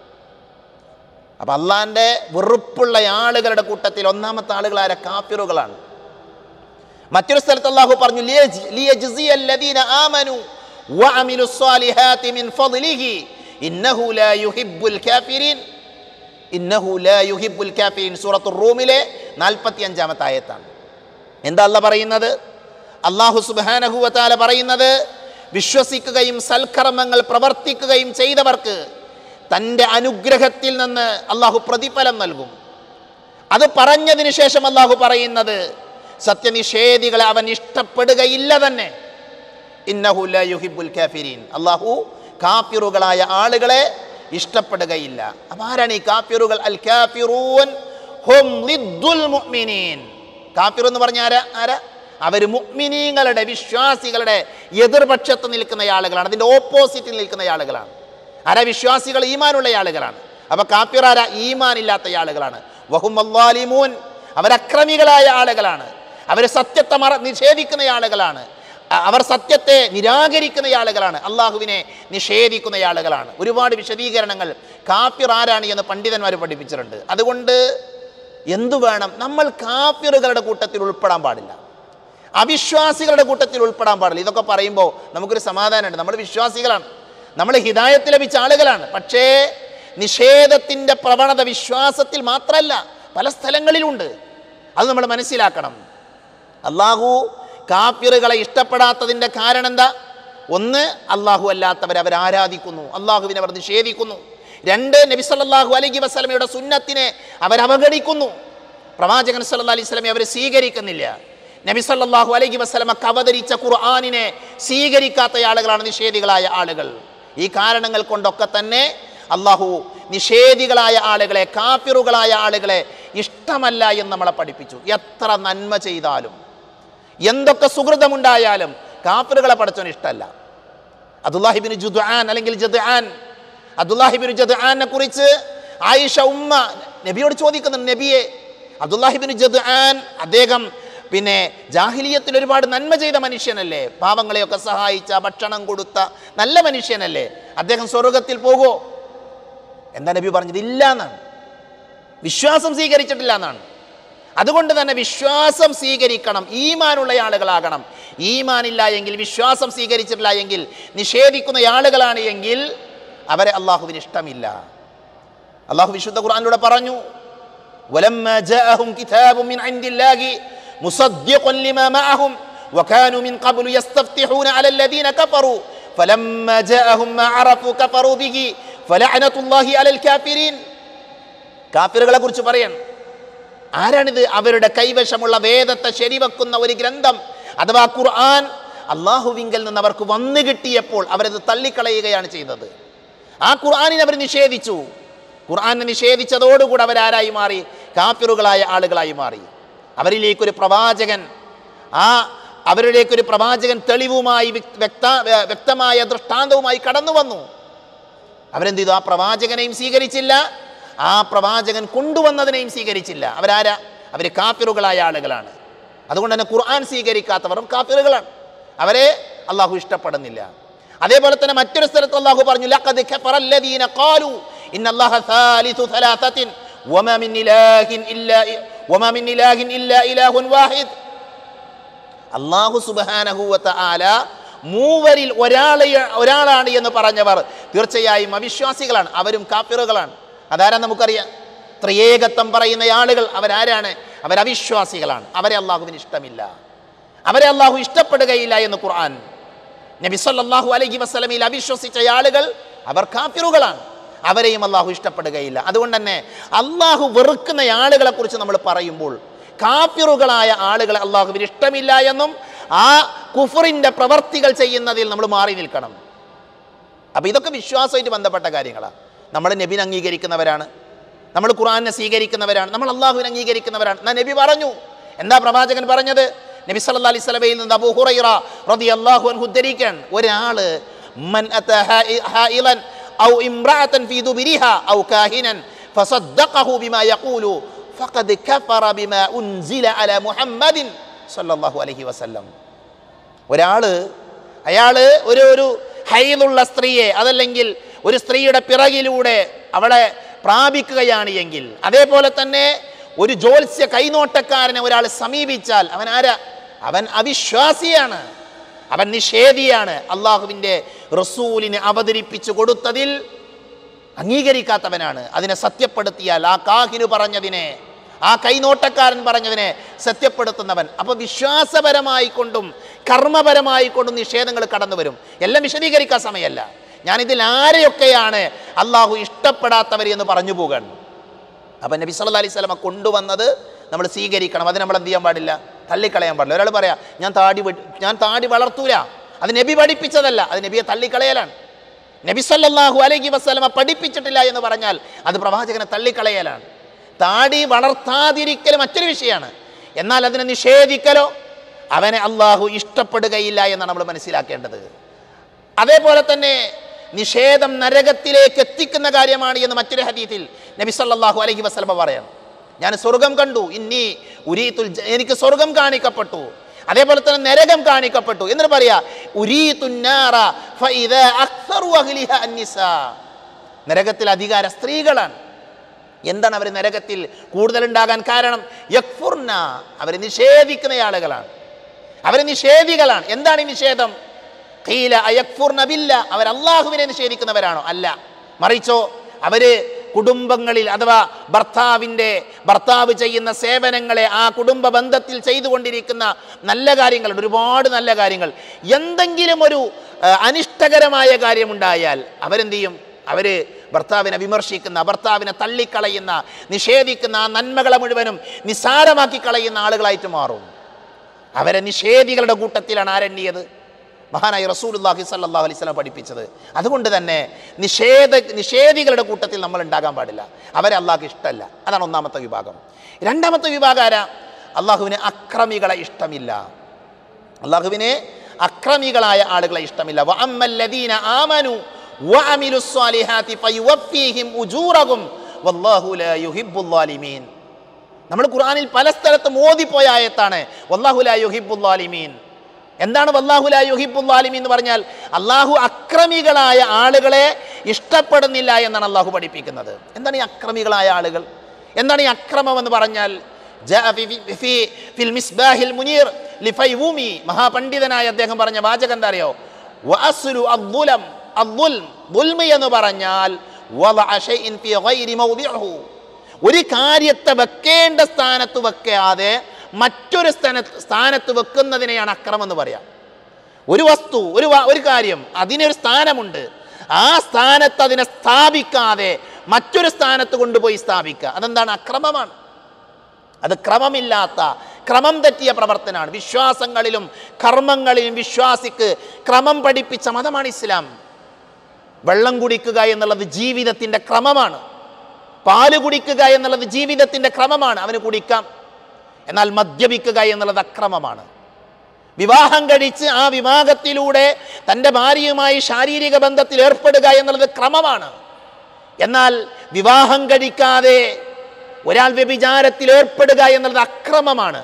അപ്പൊ അള്ളാന്റെ വെറുപ്പുള്ള ആളുകളുടെ കൂട്ടത്തിൽ ഒന്നാമത്തെ ആളുകൾ ആരെ കാഫിറുകളാണ് മറ്റൊരു സ്ഥലത്ത് അള്ളാഹു പറഞ്ഞു "ലിയജ്- ലിയജ്സിയ അല്ലദീന ആമനു വഅമിലു സ്വാലിഹാത്തി മിൻ ഫളിഹി ഇന്നഹു ലാ യുഹിബ്ബുൽ കാഫിരീൻ ഇന്നഹു ലാ യുഹിബ്ബുൽ കാഫിരീൻ സൂറത്തുർ റൂമിലെ 45 ആയത്താണ് എന്താ അല്ല പറയുന്നത് അള്ളാഹു സുബ്ഹാനഹു വതആല പറയുന്നത് വിശ്വസിക്കുകയും സൽക്കർമ്മങ്ങൾ പ്രവർത്തിക്കുകയും ചെയ്തവർക്ക് തൻ്റെ അനുഗ്രഹത്തിൽ നിന്ന് അള്ളാഹു പ്രതിഫലം നൽകും അത് പറഞ്ഞതിന് ശേഷം അള്ളാഹു പറയുന്നത് സത്യനിഷേധികളെ അവൻ ഇഷ്ടപ്പെടുകയില്ല തന്നെ ഇന്നഹു ലാ യുഹിബ്ബുൽ കാഫിരീൻ അള്ളാഹു കാഫിറുകളായ ആളുകളെ ഇഷ്ടപ്പെടുകയില്ല അപ്പൊ ആരാണ് ഈ കാഫിറുകൾ അൽ കാഫിറൂൻ ഹും ലിദ്ദുൽ മുഅ്മിനീൻ കാഫിർ എന്ന് പറഞ്ഞ ആരാ ആരാ അവർ മുഅ്മിനീങ്ങളുടെ വിശ്വാസികളുടെ എതിർപക്ഷത്ത് നിൽക്കുന്ന ആളുകളാണ് അതിന്റെ ഓപ്പോസിറ്റിൽ നിൽക്കുന്ന ആളുകളാണ് ആരാ വിശ്വാസികൾ ഈമാനുള്ള ആളുകളാണ് അപ്പൊ കാഫിർ ആരാ ഈമാൻ ഇല്ലാത്ത ആളുകളാണ് വഹും അല്ലാലിമൂൻ അവരക്രമികളായ ആളുകളാണ് അവർ സത്യത്തെ മറ നിഷേധിക്കുന്ന ആളുകളാണ് അ- അവർ സത്യത്തെ നിരാകരിക്കുന്ന ആളുകളാണ് അള്ളാഹുവിനെ നിഷേധിക്കുന്ന ആളുകളാണ് ഒരുപാട് വിശദീകരണങ്ങൾ കാഫിർ ആരാണ് എന്ന് പണ്ഡിതന്മാർ പഠിപ്പിച്ചിട്ടുണ്ട് അതുകൊണ്ട് എന്തു വേണം നമ്മൾ കാഫിറുകളുടെ കൂട്ടത്തിൽ ഉൾപ്പെടാൻ പാടില്ല അവിശ്വാസികളുടെ കൂട്ടത്തിൽ ഉൾപ്പെടാൻ പാടില്ല ഇതൊക്കെ പറയുമ്പോൾ നമുക്കൊരു സമാധാനമുണ്ട് നമ്മൾ വിശ്വാസികളാണ് നമ്മൾ ഹിദായത്ത് ലഭിച്ച ആളുകളാണ് പക്ഷേ നിഷേധത്തിൻ്റെ പ്രവണത വിശ്വാസത്തിൽ മാത്രമല്ല പല സ്ഥലങ്ങളിലുണ്ട് അത് നമ്മൾ മനസ്സിലാക്കണം അള്ളാഹു കാഫിറുകളെ ഇഷ്ടപ്പെടാത്തതിൻ്റെ കാരണം എന്താ ഒന്ന് അള്ളാഹു അല്ലാത്തവരെ അവർ ആരാധിക്കുന്നു അള്ളാഹുവിനെ അവർ നിഷേധിക്കുന്നു രണ്ട് നബി സല്ലല്ലാഹു അലൈഹി വസല്ലമയുടെ സുന്നത്തിനെ അവർ അവഗണിക്കുന്നു പ്രവാചകൻ സല്ലല്ലാഹു അലൈഹി വസല്ലമയെ അവർ സ്വീകരിക്കുന്നില്ല നബി സല്ലല്ലാഹു അലൈഹി വസല്ലമക്ക് അവതരിച്ച ഖുർആനിനെ സ്വീകരിക്കാത്ത ആളുകളാണ് നിഷേധികളായ ആളുകൾ ഈ കാരണങ്ങൾ കൊണ്ടൊക്കെ തന്നെ അള്ളാഹു നിഷേധികളായ ആളുകളെ കാഫിറുകളായ ആളുകളെ ഇഷ്ടമല്ല എന്ന് നമ്മളെ പഠിപ്പിച്ചു എത്ര നന്മ ചെയ്താലും എന്തൊക്കെ സുഹൃതമുണ്ടായാലും കാഫിറുകളെ പഠിച്ചവന് ഇഷ്ടമല്ല അബ്ദുല്ലാഹിബിന് ജുദ്ആൻ അല്ലെങ്കിൽ ജദ്ആൻ അബ്ദുല്ലാഹിബിന് ജദ്ആനെ കുറിച്ച് ആയിഷ ഉമ്മ നബിയോട് ചോദിക്കുന്നുണ്ട് നബിയെ അബ്ദുല്ലാഹിബിന് ജദ്ആൻ അദ്ദേഹം പിന്നെ ജാഹിലിയത്തിൽ ഒരുപാട് നന്മ ചെയ്ത മനുഷ്യനല്ലേ പാവങ്ങളെയൊക്കെ സഹായിച്ച ഭക്ഷണം കൊടുത്ത നല്ല മനുഷ്യനല്ലേ അദ്ദേഹം സ്വർഗത്തിൽ പോകുമോ എന്താ നബി പറഞ്ഞത് ഇല്ല എന്നാണ് വിശ്വാസം സ്വീകരിച്ചിട്ടില്ല എന്നാണ് അതുകൊണ്ട് തന്നെ വിശ്വാസം സ്വീകരിക്കണം ഈമാനുള്ള ആളുകളാകണം ഈമാനില്ല എങ്കിൽ വിശ്വാസം സ്വീകരിച്ചിട്ടില്ല എങ്കിൽ നിഷേധിക്കുന്ന ആളുകളാണ് എങ്കിൽ അവരെ അള്ളാഹുവിന് ഇഷ്ടമില്ല അള്ളാഹു വിശുദ്ധ ഖുർആനിലൂടെ പറഞ്ഞു ولما جاءهم كتاب من عند الله مصدق لما معهم وكانوا من قبل يستفتحون على الذين كفروا فلما جاءهم ما عرفوا كفروا به فلعنة الله على الكافرين കാഫിറുകളെ കുറിച്ച് പറയണം ആരാണിത് അവരുടെ കൈവശമുള്ള വേദത്തെ ശരിവെക്കുന്ന ഒരു ഗ്രന്ഥം അഥവാ ഖുർആൻ അള്ളാഹുവിങ്കൽ നിന്ന് അവർക്ക് വന്നു കിട്ടിയപ്പോൾ അവരത് തള്ളിക്കളയുകയാണ് ചെയ്തത് ആ ഖുർആാനിനെ അവർ നിഷേധിച്ചു ഖുർആനെ നിഷേധിച്ചതോടുകൂടി അവരാരായി മാറി കാഫിറുകളായ ആളുകളായി മാറി അവരിലേക്കൊരു പ്രവാചകൻ ആ അവരിലേക്കൊരു പ്രവാചകൻ തെളിവുമായി വ്യക്ത- വ്യക്ത വ്യക്തമായ ദൃഷ്ടാന്തവുമായി കടന്നു വന്നു അവരെന്ത് ചെയ്തു ആ പ്രവാചകനെയും സ്വീകരിച്ചില്ല ആ പ്രവാചകൻ കൊണ്ടുവന്നതിനെയും സ്വീകരിച്ചില്ല അവരാരാ അവർ കാഫിറുകളായ ആളുകളാണ് അതുകൊണ്ട് തന്നെ ഖുർആൻ സ്വീകരിക്കാത്തവരും കാഫിറുകളാണ് അവരെ അള്ളാഹു ഇഷ്ടപ്പെടുന്നില്ല അതേപോലെ തന്നെ മറ്റൊരു സ്ഥലത്ത് അള്ളാഹു പറഞ്ഞു ലഖദ് കഫറ അല്ലദീന ഖാലു ഇന്ന അല്ലാഹ സാലിസു സലാസത്തിൻ വമാ മിൻ ഇലാഹിൻ ഇല്ലാ വമാ മിൻ ഇലാഹിൻ ഇല്ലാ ഇലാഹുൻ വാഹിദ് അള്ളാഹു സുബാനഹൂവത്ത ആല മൂവരിൽ ഒരാളെ ഒരാളാണ് എന്ന് പറഞ്ഞവർ തീർച്ചയായും അവിശ്വാസികളാണ് അവരും കാപ്പിറുകളാണ് അതാരാ നമുക്കറിയാം ത്രിയേകത്വം പറയുന്ന ആളുകൾ അവരാരാണ് അവരവിശ്വാസികളാണ് അവരെ അള്ളാഹുവിന് ഇഷ്ടമില്ല അവരെ അള്ളാഹു ഇഷ്ടപ്പെടുകയില്ല എന്ന് ഖുർആൻ നബി സല്ലല്ലാഹു അലൈഹി വസല്ലമയിൽ അവിശ്വസിച്ച ആളുകൾ അവർ കാഫിറുകളാണ് അവരെയും അള്ളാഹു ഇഷ്ടപ്പെടുകയില്ല അതുകൊണ്ട് തന്നെ അള്ളാഹു വെറുക്കുന്ന ആളുകളെ കുറിച്ച് നമ്മൾ പറയുമ്പോൾ കാഫിറുകളായ ആളുകളെ അള്ളാഹുവിന് ഇഷ്ടമില്ല എന്നും ആ കുഫറിന്റെ പ്രവർത്തികൾ ചെയ്യുന്നതിൽ നമ്മൾ മാറി നിൽക്കണം അപ്പോൾ ഇതൊക്കെ വിശ്വാസമായിട്ട് ബന്ധപ്പെട്ട കാര്യങ്ങളാണ് നമ്മൾ നബിനെ അംഗീകരിക്കുന്നവരാണ് നമ്മൾ ഖുർആനെ സ്വീകരിക്കുന്നവരാണ് നമ്മൾ അള്ളാഹുവിനെ അംഗീകരിക്കുന്നവരാണ് എന്നാൽ നബി പറഞ്ഞു എന്താ പ്രവാചകൻ പറഞ്ഞത് നബി സല്ലല്ലാഹു അലൈഹി വസല്ലമയിൽ നിന്ന് അബൂ ഹുറൈറ റളിയല്ലാഹു അൻഹു ഉദ്ധരിക്കാൻ ഒരാള് മൻ അത ഹായി- ഹായിലൻ ഔ ഇംറഅതൻ ഫീ ദുബിരിഹ ഔ കാഹിനൻ ഫസദ്ദഖഹു ബിമാ യഖൂലു ഫഖദ് കഫറ ബിമാ ഉൻസില അലാ മുഹമ്മദിൻ സല്ലല്ലാഹു അലൈഹി വസല്ലം ഒരാള് അയാള് ഒരു ഒരു ഹൈലുള്ള സ്ത്രീയെ അതല്ലെങ്കിൽ ഒരു സ്ത്രീയുടെ പിറകിലൂടെ അവളെ പ്രാപിക്കുകയാണ് എങ്കിൽ അതേപോലെ തന്നെ ഒരു ജ്യോത്സ്യ കൈനോട്ടക്കാരനെ ഒരാൾ സമീപിച്ചാൽ അവൻ ആരാ അവൻ അവിശ്വാസിയാണ് അവൻ നിഷേധിയാണ് അള്ളാഹുവിൻ്റെ റസൂലിനെ അവതരിപ്പിച്ചു കൊടുത്തതിൽ അംഗീകരിക്കാത്തവനാണ് അതിനെ സത്യപ്പെടുത്തിയാൽ ആ കാഹിനു പറഞ്ഞതിനെ ആ കൈനോട്ടക്കാരൻ പറഞ്ഞതിനെ സത്യപ്പെടുത്തുന്നവൻ അപ്പോൾ വിശ്വാസപരമായി കൊണ്ടും കർമ്മപരമായി കൊണ്ടും നിഷേധങ്ങൾ കടന്നു വരും എല്ലാം വിശദീകരിക്കാൻ സമയമല്ല ഞാനിതിൽ ആരെയൊക്കെയാണ് അള്ളാഹു ഇഷ്ടപ്പെടാത്തവർ എന്ന് പറഞ്ഞു പോകാൻ അപ്പം നബി സല്ലല്ലാഹു അലൈഹി സ്വലമ കൊണ്ടുവന്നത് നമ്മൾ സ്വീകരിക്കണം അത് നമ്മൾ എന്ത് ചെയ്യാൻ പാടില്ല തള്ളിക്കളയാൻ പാടില്ല ഒരാൾ പറയാം ഞാൻ താടി വെ- ഞാൻ താടി വളർത്തൂല അത് നബി പഠിപ്പിച്ചതല്ല അത് നബിയെ തള്ളിക്കളയലാണ് നബി സല്ലല്ലാഹു അലൈഹി വസല്ലമ പഠിപ്പിച്ചിട്ടില്ല എന്ന് പറഞ്ഞാൽ അത് പ്രവാചകനെ തള്ളിക്കളയലാണ് താടി വളർത്താതിരിക്കൽ മറ്റൊരു വിഷയമാണ് എന്നാൽ അതിനെ നിഷേധിക്കലോ അവനെ അള്ളാഹു ഇഷ്ടപ്പെടുകയില്ല എന്നാണ് നമ്മൾ മനസ്സിലാക്കേണ്ടത് അതേപോലെ തന്നെ നിഷേധം നരകത്തിലേക്ക് എത്തിക്കുന്ന കാര്യമാണ് എന്ന് മറ്റൊരു ഹദീത്തിൽ നബി സല്ലല്ലാഹു അലൈഹി വസല്ലമ പറയാം ഞാൻ സ്വർഗം കണ്ടു ഇന്നി ഉരീത്തുൽ ജ- എനിക്ക് സ്വർഗം കാണിക്കപ്പെട്ടു അതേപോലെ തന്നെ നരകം കാണിക്കപ്പെട്ടു എന്നിട്ട് പറയാ ഉരീത്തുന്നാറ ഫഇദാ അക്സറു അഹ്ലിഹ അന്നിസാ നരകത്തിൽ അധികാര സ്ത്രീകളാണ് എന്താണ് അവർ നരകത്തിൽ കൂടുതൽ ഉണ്ടാകാൻ കാരണം യക്ഫുർന അവർ നിഷേധിക്കുന്ന ആളുകളാണ് അവർ നിഷേധികളാണ് എന്താണ് ഈ നിഷേധം ഖീല അയക്ഫുർന ബില്ല അവർ അള്ളാഹുവിനെ നിഷേധിക്കുന്നവരാണോ അല്ല മറിച്ചോ അവര് കുടുംബങ്ങളിൽ അഥവാ ഭർത്താവിൻ്റെ ഭർത്താവ് ചെയ്യുന്ന സേവനങ്ങളെ ആ കുടുംബ ബന്ധത്തിൽ ചെയ്തുകൊണ്ടിരിക്കുന്ന നല്ല കാര്യങ്ങളുണ്ട് ഒരുപാട് നല്ല കാര്യങ്ങൾ എന്തെങ്കിലും ഒരു ആ, അനിഷ്ടകരമായ കാര്യമുണ്ടായാൽ അവരെന്ത് ചെയ്യും അവര് ഭർത്താവിനെ വിമർശിക്കുന്ന ഭർത്താവിനെ തള്ളിക്കളയുന്ന നിഷേധിക്കുന്ന ആ നന്മകളെ മുഴുവനും നിസ്സാരമാക്കി കളയുന്ന ആളുകളായിട്ട് മാറും അവരെ നിഷേധികളുടെ കൂട്ടത്തിലാണ് ആരെണ്ണിയത് മഹാനായി റസൂലുല്ലാഹി സല്ലല്ലാഹു അലൈഹി വസല്ലം പഠിപ്പിച്ചത് അതുകൊണ്ട് തന്നെ നിഷേധ നിഷേധികളുടെ കൂട്ടത്തിൽ നമ്മൾ ഉണ്ടാകാൻ പാടില്ല അവരെ അള്ളാഹ്ക്ക് ഇഷ്ടമല്ല അതാണ് ഒന്നാമത്തെ വിഭാഗം രണ്ടാമത്തെ വിഭാഗം ആരാ അള്ളാഹുവിന് അക്രമികളെ ഇഷ്ടമില്ല അള്ളാഹുവിനെ അക്രമികളായ ആളുകളെ ഇഷ്ടമില്ല വഅമ്മല്ലദീന ആമനു വഅമിലു സ്വാലിഹാത്തി ഫയുവഫീഹിം ഉജൂറഹും വല്ലാഹു ലാ യുഹിബ്ബുൽ ളാലിമീൻ നമ്മൾ ഖുർആനിൽ പല സ്ഥലത്തും ഓതിപ്പോയ ആയത്താണ് വല്ലാഹു ലാ യുഹിബ്ബുൽ ളാലിമീൻ എന്താണ് വല്ലാഹു ലാ യുഹിബ്ബുൽ ളാലിമീൻ എന്ന് പറഞ്ഞാൽ അള്ളാഹു അക്രമികളായ ആളുകളെ ഇഷ്ടപ്പെടുന്നില്ല എന്നാണ് അള്ളാഹു പഠിപ്പിക്കുന്നത് എന്താണ് ഈ അക്രമികളായ ആളുകൾ എന്താണ് ഈ അക്രമം എന്ന് പറഞ്ഞാൽ ജാഅ ഫി- ഫി- ഫി- ഫിൽ മിസ്ബാഹിൽ മുനീർ ലിഫൈവൂമി മഹാപണ്ഡിതനായ അദ്ദേഹം പറഞ്ഞ വാചകം എന്താ അറിയോ വഅസ്ലു അദ്ദുലം അദ്ദുൽം ദുൽമി എന്ന് പറഞ്ഞാൽ വദഅ ശൈഇൻ ഫി ഗൈരി മൗദിഇഹു ഒരു കാര്യത്തെ വെക്കേണ്ട സ്ഥാനത്ത് വെക്കാതെ മറ്റൊരു സ്ഥാന സ്ഥാനത്ത് വെക്കുന്നതിനെയാണ് അക്രമം എന്ന് പറയാം ഒരു വസ്തു ഒരു വ- ഒരു കാര്യം അതിനൊരു സ്ഥാനമുണ്ട് ആ സ്ഥാനത്ത് അതിനെ സ്ഥാപിക്കാതെ മറ്റൊരു സ്ഥാനത്ത് കൊണ്ടുപോയി സ്ഥാപിക്കുക അതെന്താണ് അക്രമമാണ് അത് ക്രമമില്ലാത്ത ക്രമം തെറ്റിയ പ്രവർത്തനമാണ് വിശ്വാസങ്ങളിലും കർമ്മങ്ങളിലും വിശ്വാസിക്ക് ക്രമം പഠിപ്പിച്ച മതമാണ് ഇസ്ലാം വെള്ളം കുടിക്കുക എന്നുള്ളത് ജീവിതത്തിൻ്റെ ക്രമമാണ് പാല് കുടിക്കുക എന്നുള്ളത് ജീവിതത്തിൻ്റെ ക്രമമാണ് അവന് കുടിക്കാം എന്നാൽ മദ്യപിക്കുക എന്നുള്ളത് അക്രമമാണ് വിവാഹം കഴിച്ച് ആ വിവാഹത്തിലൂടെ തൻ്റെ ഭാര്യയുമായി ശാരീരിക ബന്ധത്തിൽ ഏർപ്പെടുക എന്നുള്ളത് ക്രമമാണ് എന്നാൽ വിവാഹം കഴിക്കാതെ ഒരാൾ വ്യഭിചാരത്തിൽ ഏർപ്പെടുക എന്നുള്ളത് അക്രമമാണ്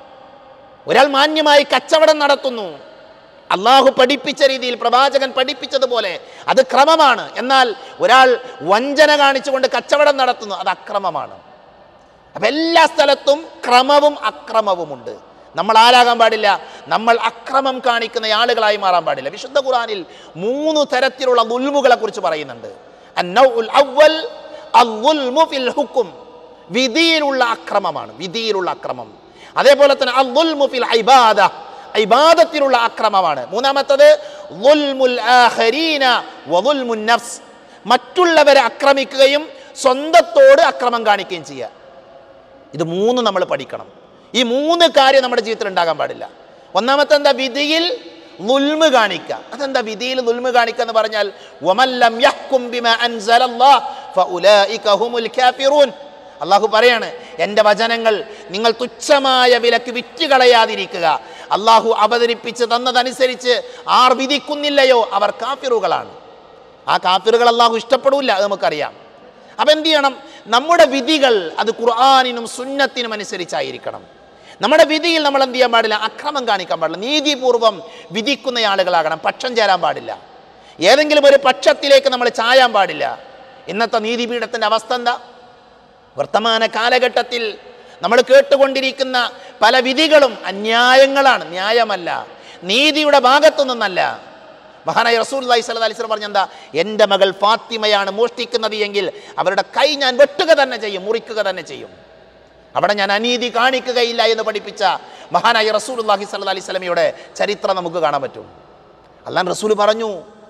ഒരാൾ മാന്യമായി കച്ചവടം നടത്തുന്നു അള്ളാഹു പഠിപ്പിച്ച രീതിയിൽ പ്രവാചകൻ പഠിപ്പിച്ചതുപോലെ അത് ക്രമമാണ് എന്നാൽ ഒരാൾ വഞ്ചന കാണിച്ചുകൊണ്ട് കച്ചവടം നടത്തുന്നു അത് അക്രമമാണ് അപ്പം എല്ലാ സ്ഥലത്തും ക്രമവും അക്രമവുമുണ്ട് നമ്മൾ ആരാകാൻ പാടില്ല നമ്മൾ അക്രമം കാണിക്കുന്ന ആളുകളായി മാറാൻ പാടില്ല വിശുദ്ധ ഖുറാനിൽ മൂന്ന് തരത്തിലുള്ള ദുൽമുകളെ കുറിച്ച് പറയുന്നുണ്ട് അന്നൗഉൽ അവ്വൽ അദ്ദുൽമു ഫിൽ ഹുക്കും വിധിയിലുള്ള അക്രമമാണ് വിധിയിലുള്ള അക്രമം അതേപോലെ തന്നെ അദ്ദുൽമു ഫിൽ ഇബാദ ഇബാദത്തിലുള്ള അക്രമമാണ് മൂന്നാമത്തത് ദുൽമുൽ ആഖരീന വദുൽമുൻ നഫ്സ് മറ്റുള്ളവരെ ആക്രമിക്കുകയും സ്വന്തത്തോട് അക്രമം കാണിക്കുകയും ചെയ്യുക ഇത് മൂന്ന് നമ്മൾ പഠിക്കണം ഈ മൂന്ന് കാര്യം നമ്മുടെ ജീവിതത്തിൽ ഉണ്ടാകാൻ പാടില്ല ഒന്നാമത്തെ എന്താ വിധിയിൽ നുൽമ് കാണിക്കുക അതെന്താ വിധിയിൽ നുൽമ് കാണിക്കുക എന്ന് പറഞ്ഞാൽ വമല്ലം യഹ്കും ബിമാ അൻസലല്ലാഹ് ഫഉലൈക ഹുമുൽ കാഫിറൂൻ അള്ളാഹു പറയാണ് എൻ്റെ വചനങ്ങൾ നിങ്ങൾ തുച്ഛമായ വിലക്ക് വിറ്റ് കളയാതിരിക്കുക അള്ളാഹു അവതരിപ്പിച്ച് തന്നതനുസരിച്ച് ആർ വിധിക്കുന്നില്ലയോ അവർ കാഫിറുകളാണ് ആ കാഫിറുകൾ അള്ളാഹു ഇഷ്ടപ്പെടില്ല അത് നമുക്കറിയാം അപ്പം എന്ത് ചെയ്യണം നമ്മുടെ വിധികൾ അത് ഖുർആാനിനും സുന്നത്തിനും അനുസരിച്ചായിരിക്കണം നമ്മുടെ വിധിയിൽ നമ്മൾ എന്ത് ചെയ്യാൻ പാടില്ല അക്രമം കാണിക്കാൻ പാടില്ല നീതിപൂർവം വിധിക്കുന്ന ആളുകളാകണം പക്ഷം ചേരാൻ പാടില്ല ഏതെങ്കിലും ഒരു പക്ഷത്തിലേക്ക് നമ്മൾ ചായാൻ പാടില്ല ഇന്നത്തെ നീതിപീഠത്തിൻ്റെ അവസ്ഥ എന്താ വർത്തമാന കാലഘട്ടത്തിൽ നമ്മൾ കേട്ടുകൊണ്ടിരിക്കുന്ന പല വിധികളും അന്യായങ്ങളാണ് ന്യായമല്ല നീതിയുടെ ഭാഗത്തു നിന്നല്ല മഹാനായ റസൂൽ അലൈഹി സ്വലാ അലിസ്ലം പറഞ്ഞെന്താ എൻ്റെ മകൾ ഫാത്തിമയാണ് മോഷ്ടിക്കുന്നത് എങ്കിൽ അവരുടെ കൈ ഞാൻ വെട്ടുക തന്നെ ചെയ്യും മുറിക്കുക തന്നെ ചെയ്യും അവിടെ ഞാൻ അനീതി കാണിക്കുകയില്ല എന്ന് പഠിപ്പിച്ച മഹാനായ റസൂൽ അള്ളാഹി സല്ല അലൈഹി സ്വലമയുടെ ചരിത്രം നമുക്ക് കാണാൻ പറ്റും അല്ലാൻ റസൂൽ പറഞ്ഞു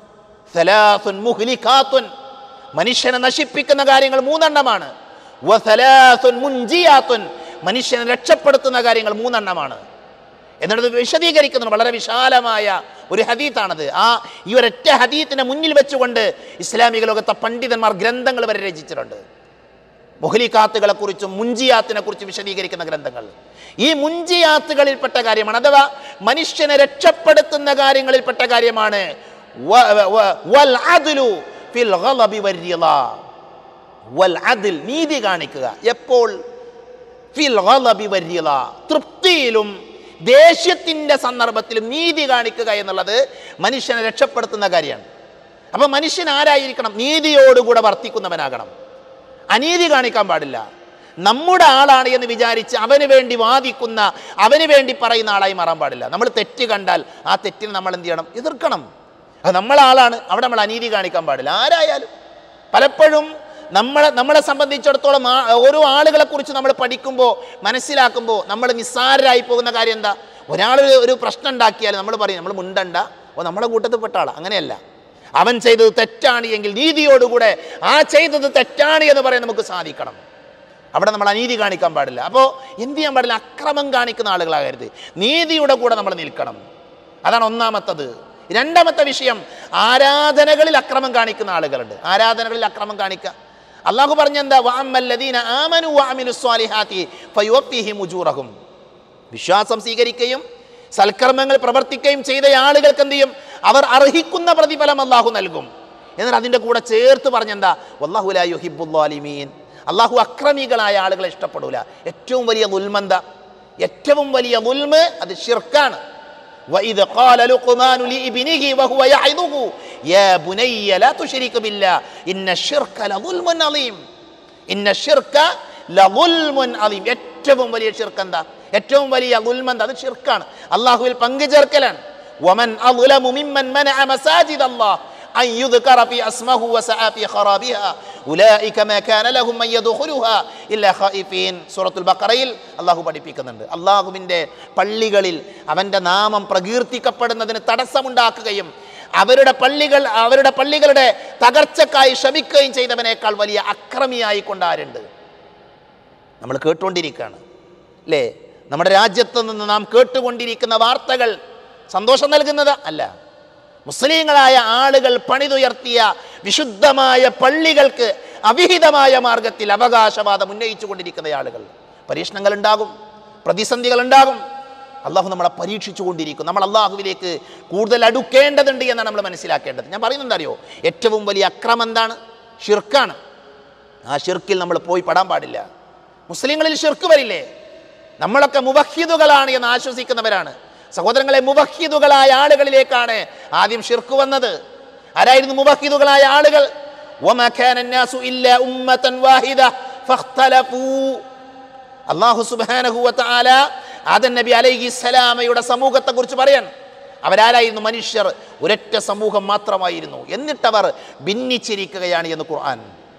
"സലാസുൻ മുഹ്ലിഖാത്തുൻ." മനുഷ്യനെ നശിപ്പിക്കുന്ന കാര്യങ്ങൾ മൂന്നെണ്ണമാണ് വസലാസുൻ മുൻജിയാത്തുൻ. മനുഷ്യനെ രക്ഷപ്പെടുത്തുന്ന കാര്യങ്ങൾ മൂന്നെണ്ണമാണ് എന്നിട്ട് ഇത് വിശദീകരിക്കുന്നത് വളരെ വിശാലമായ ഒരു ഹദീത്താണത് ആ ഈ ഒരൊറ്റ ഹദീത്തിനെ മുന്നിൽ വെച്ചുകൊണ്ട് ഇസ്ലാമിക ലോകത്തെ പണ്ഡിതന്മാർ ഗ്രന്ഥങ്ങൾ വരെ രചിച്ചിട്ടുണ്ട് മുഹലിക്കാത്തുകളെ കുറിച്ചും മുഞ്ചിയാത്തിനെ കുറിച്ചും വിശദീകരിക്കുന്ന ഗ്രന്ഥങ്ങൾ ഈ മുഞ്ചിയാത്തുകളിൽപ്പെട്ട കാര്യമാണ് അഥവാ മനുഷ്യനെ രക്ഷപ്പെടുത്തുന്ന കാര്യങ്ങളിൽപ്പെട്ട കാര്യമാണ് വ- വ- വൽ അദ്ലു ഫിൽ ഗളബി വര്യള. വൽ അദ്ൽ നീതി കാണിക്കുക എപ്പോൾ ഫിൽ ഗളബി വര്യള. തൃപ്തിയിലും ദേഷ്യത്തിന്റെ സന്ദർഭത്തിലും നീതി കാണിക്കുക എന്നുള്ളത് മനുഷ്യനെ രക്ഷപ്പെടുത്തുന്ന കാര്യമാണ് അപ്പൊ മനുഷ്യൻ ആരായിരിക്കണം നീതിയോടുകൂടെ വർത്തിക്കുന്നവനാകണം അനീതി കാണിക്കാൻ പാടില്ല നമ്മുടെ ആളാണ് എന്ന് വിചാരിച്ച് അവന് വേണ്ടി വാദിക്കുന്ന അവന് വേണ്ടി പറയുന്ന ആളായി മാറാൻ പാടില്ല നമ്മൾ തെറ്റ് കണ്ടാൽ ആ തെറ്റിന് നമ്മൾ എന്ത് ചെയ്യണം എതിർക്കണം അത് നമ്മളെ ആളാണ് അവിടെ നമ്മൾ അനീതി കാണിക്കാൻ പാടില്ല ആരായാലും പലപ്പോഴും നമ്മളെ നമ്മളെ സംബന്ധിച്ചിടത്തോളം ആ- ഓരോ ആളുകളെ കുറിച്ച് നമ്മൾ പഠിക്കുമ്പോൾ മനസ്സിലാക്കുമ്പോൾ നമ്മൾ നിസ്സാരരായി പോകുന്ന കാര്യം എന്താ ഒരാൾ ഒരു- ഒരു പ്രശ്നം ഉണ്ടാക്കിയാൽ നമ്മൾ പറയും നമ്മൾ മുണ്ടണ്ട ഓ നമ്മളെ കൂട്ടത്തിൽ പെട്ട ആളാ അങ്ങനെയല്ല അവൻ ചെയ്തത് തെറ്റാണ് എങ്കിൽ നീതിയോടുകൂടെ ആ ചെയ്തത് തെറ്റാണ് എന്ന് പറയാൻ നമുക്ക് സാധിക്കണം അവിടെ നമ്മൾ അനീതി കാണിക്കാൻ പാടില്ല അപ്പോൾ എന്ത് ചെയ്യാൻ പാടില്ല അക്രമം കാണിക്കുന്ന ആളുകളാകരുത് നീതിയുടെ കൂടെ നമ്മൾ നിൽക്കണം അതാണ് ഒന്നാമത്തത് രണ്ടാമത്തെ വിഷയം ആരാധനകളിൽ അക്രമം കാണിക്കുന്ന ആളുകളുണ്ട് ആരാധനകളിൽ അക്രമം കാണിക്കുക അള്ളാഹു പറഞ്ഞെന്താ വാമല്ലദീന ആമനു വാമിനു സ്വാലിഹാത്തി ഫയുവഫിഹിം ഉജൂറഹും വിശ്വാസം സ്വീകരിക്കുകയും സൽക്കർമ്മങ്ങൾ പ്രവർത്തിക്കുകയും ചെയ്ത ആളുകൾക്ക് എന്ത് ചെയ്യും അവർ അർഹിക്കുന്ന പ്രതിഫലം അള്ളാഹു നൽകും എന്നാൽ അതിൻ്റെ കൂടെ ചേർത്ത് പറഞ്ഞെന്താ വല്ലാഹുല യുഹിബുല്ലാലിമീൻ അള്ളാഹു അക്രമികളായ ആളുകളെ ഇഷ്ടപ്പെടൂല ഏറ്റവും വലിയ ദുൽമന്ത ഏറ്റവും വലിയ ദുൽമ് അത് ഷിർക്കാണ് وإذ قال لقمان لابنه وهو يعظه يا بني لا تشرك بالله إن الشرك لظلم عظيم ഇന്ന ഷിർക്ക ലദുൽമുൻ അലീം ഏറ്റവും വലിയ ഷിർക്ക് എന്താ ഏറ്റവും വലിയ ദുൽമ എന്താ അത് ഷിർക്കാണ് അള്ളാഹുവിൽ പങ്കു ചേർക്കലാണ് വമൻ അദ്ലമു മിമ്മൻ മനഅ മസാജിദ അല്ലാഹ് അൻ യുദ്കറ ഫി അസ്മഹു വസഅ ഫി ഖറാബിഹാ ഉലൈക മാ കാന ലഹും അൻ യദ്ഖുലുഹാ ഇല്ലാ ഖായിഫീൻ സൂറത്തുൽ ബഖറയിൽ അള്ളാഹു പഠിപ്പിക്കുന്നുണ്ട് അള്ളാഹുവിൻ്റെ പള്ളികളിൽ അവൻ്റെ നാമം പ്രകീർത്തിക്കപ്പെടുന്നതിന് തടസ്സമുണ്ടാക്കുകയും അവരുടെ പള്ളികൾ അവരുടെ പള്ളികളുടെ തകർച്ചക്കായി ശ്രമിക്കുകയും ചെയ്തവനേക്കാൾ വലിയ അക്രമിയായി കൊണ്ടാരുണ്ട് നമ്മൾ കേട്ടുകൊണ്ടിരിക്കുകയാണ് അല്ലേ നമ്മുടെ രാജ്യത്ത് നിന്ന് നാം കേട്ടുകൊണ്ടിരിക്കുന്ന വാർത്തകൾ സന്തോഷം നൽകുന്നത് അല്ല മുസ്ലിങ്ങളായ ആളുകൾ പണിതുയർത്തിയ വിശുദ്ധമായ പള്ളികൾക്ക് അവിഹിതമായ മാർഗത്തിൽ അവകാശവാദം ഉന്നയിച്ചു കൊണ്ടിരിക്കുന്ന ആളുകൾ പരീക്ഷണങ്ങൾ ഉണ്ടാകും പ്രതിസന്ധികൾ ഉണ്ടാകും അള്ളാഹു നമ്മളെ പരീക്ഷിച്ചു കൊണ്ടിരിക്കും നമ്മൾ അള്ളാഹുവിലേക്ക് കൂടുതൽ അടുക്കേണ്ടതുണ്ട് എന്നാണ് നമ്മൾ മനസ്സിലാക്കേണ്ടത് ഞാൻ പറയുന്നത് അറിയോ ഏറ്റവും വലിയ അക്രമം എന്താണ് ഷിർക്കാണ് ആ ഷിർക്കിൽ നമ്മൾ പോയി പെടാൻ പാടില്ല മുസ്ലിങ്ങളിൽ ഷിർക്ക് വരില്ലേ നമ്മളൊക്കെ മുവഹീദുകളാണ് എന്ന് ആശ്വസിക്കുന്നവരാണ് സഹോദരങ്ങളെ മുവഹീദുകളായ ആളുകളിലേക്കാണ് ആദ്യം ഷിർക്ക് വന്നത് ആരായിരുന്നു മുവഹീദുകളായ ആളുകൾ وَمَا كَانَ النَّاسُ إِلَّا أُمَّةً وَاحِدَةً فَاخْتَلَفُوا അള്ളാഹു സുബാനഹുവല ആദൻ നബി അലൈഹി സ്വലാമയുടെ സമൂഹത്തെ കുറിച്ച് പറയാൻ അവരാരായിരുന്നു മനുഷ്യർ ഒരൊറ്റ സമൂഹം മാത്രമായിരുന്നു എന്നിട്ടവർ ഭിന്നിച്ചിരിക്കുകയാണ് എന്ന് ഖുർആൻ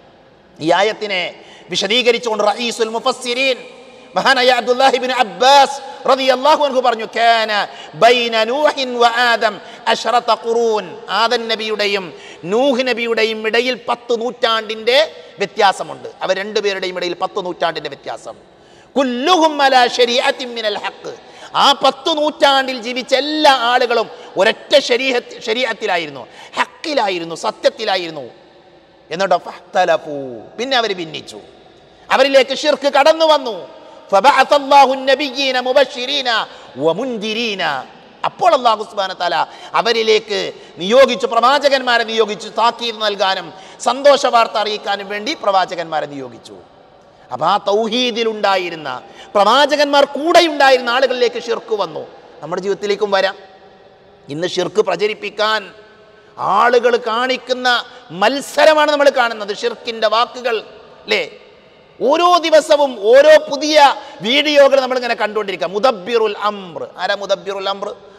ഈ ആയത്തിനെ വിശദീകരിച്ചുകൊണ്ട് റഈസുൽ മുഫസ്സിരീൻ മഹാനായ അബ്ദുല്ലാഹി ഇബ്നു അബ്ബാസ് റളിയല്ലാഹു അൻഹു പറഞ്ഞു കാന ബൈന നൂഹിൻ വ ആദം അശ്റത ഖുറൂൻ ആദം നബിയുടെയും നൂഹ് നബിയുടെയും ഇടയിൽ പത്ത് നൂറ്റാണ്ടിന്റെ വ്യത്യാസമുണ്ട് അവർ രണ്ടുപേരുടെയും ഇടയിൽ പത്ത് നൂറ്റാണ്ടിന്റെ വ്യത്യാസം കുല്ലുഹും അലാ ശരീഅത്തിൻ മിനൽ ഹഖ് ആ പത്ത് നൂറ്റാണ്ടിൽ ജീവിച്ച എല്ലാ ആളുകളും ഒരൊറ്റ ശരീഅത്ത് ശരീഅത്തിലായിരുന്നു ഹക്കിലായിരുന്നു സത്യത്തിലായിരുന്നു എന്നിട്ടോ ഫഹ്തലഫൂ. പിന്നെ അവർ ഭിന്നിച്ചു അവരിലേക്ക് ഷിർക്ക് കടന്നു വന്നു فبعث الله النبيين مبشرين ومنذرين അപ്പോൾ അള്ളാഹു സുബ്ഹാനഹു തആല അവരിലേക്ക് നിയോഗിച്ചു പ്രവാചകന്മാരെ നിയോഗിച്ചു താക്കീത് നൽകാനും സന്തോഷ വാർത്ത അറിയിക്കാനും വേണ്ടി പ്രവാചകന്മാരെ നിയോഗിച്ചു അപ്പൊ ആ തൗഹീദിലുണ്ടായിരുന്ന പ്രവാചകന്മാർ കൂടെ ഉണ്ടായിരുന്ന ആളുകളിലേക്ക് ഷിർക്ക് വന്നു നമ്മുടെ ജീവിതത്തിലേക്കും വരാം ഇന്ന് ഷിർക്ക് പ്രചരിപ്പിക്കാൻ ആളുകൾ കാണിക്കുന്ന മത്സരമാണ് നമ്മൾ കാണുന്നത് ഷിർക്കിന്റെ വാക്കുകൾ അല്ലേ ഓരോ ദിവസവും ഓരോ പുതിയ വീഡിയോകൾ നമ്മൾ ഇങ്ങനെ കണ്ടുകൊണ്ടിരിക്കുക മുദബ്ബിറുൽ അംർ ആരാ മുദബ്ബിറുൽ അംർ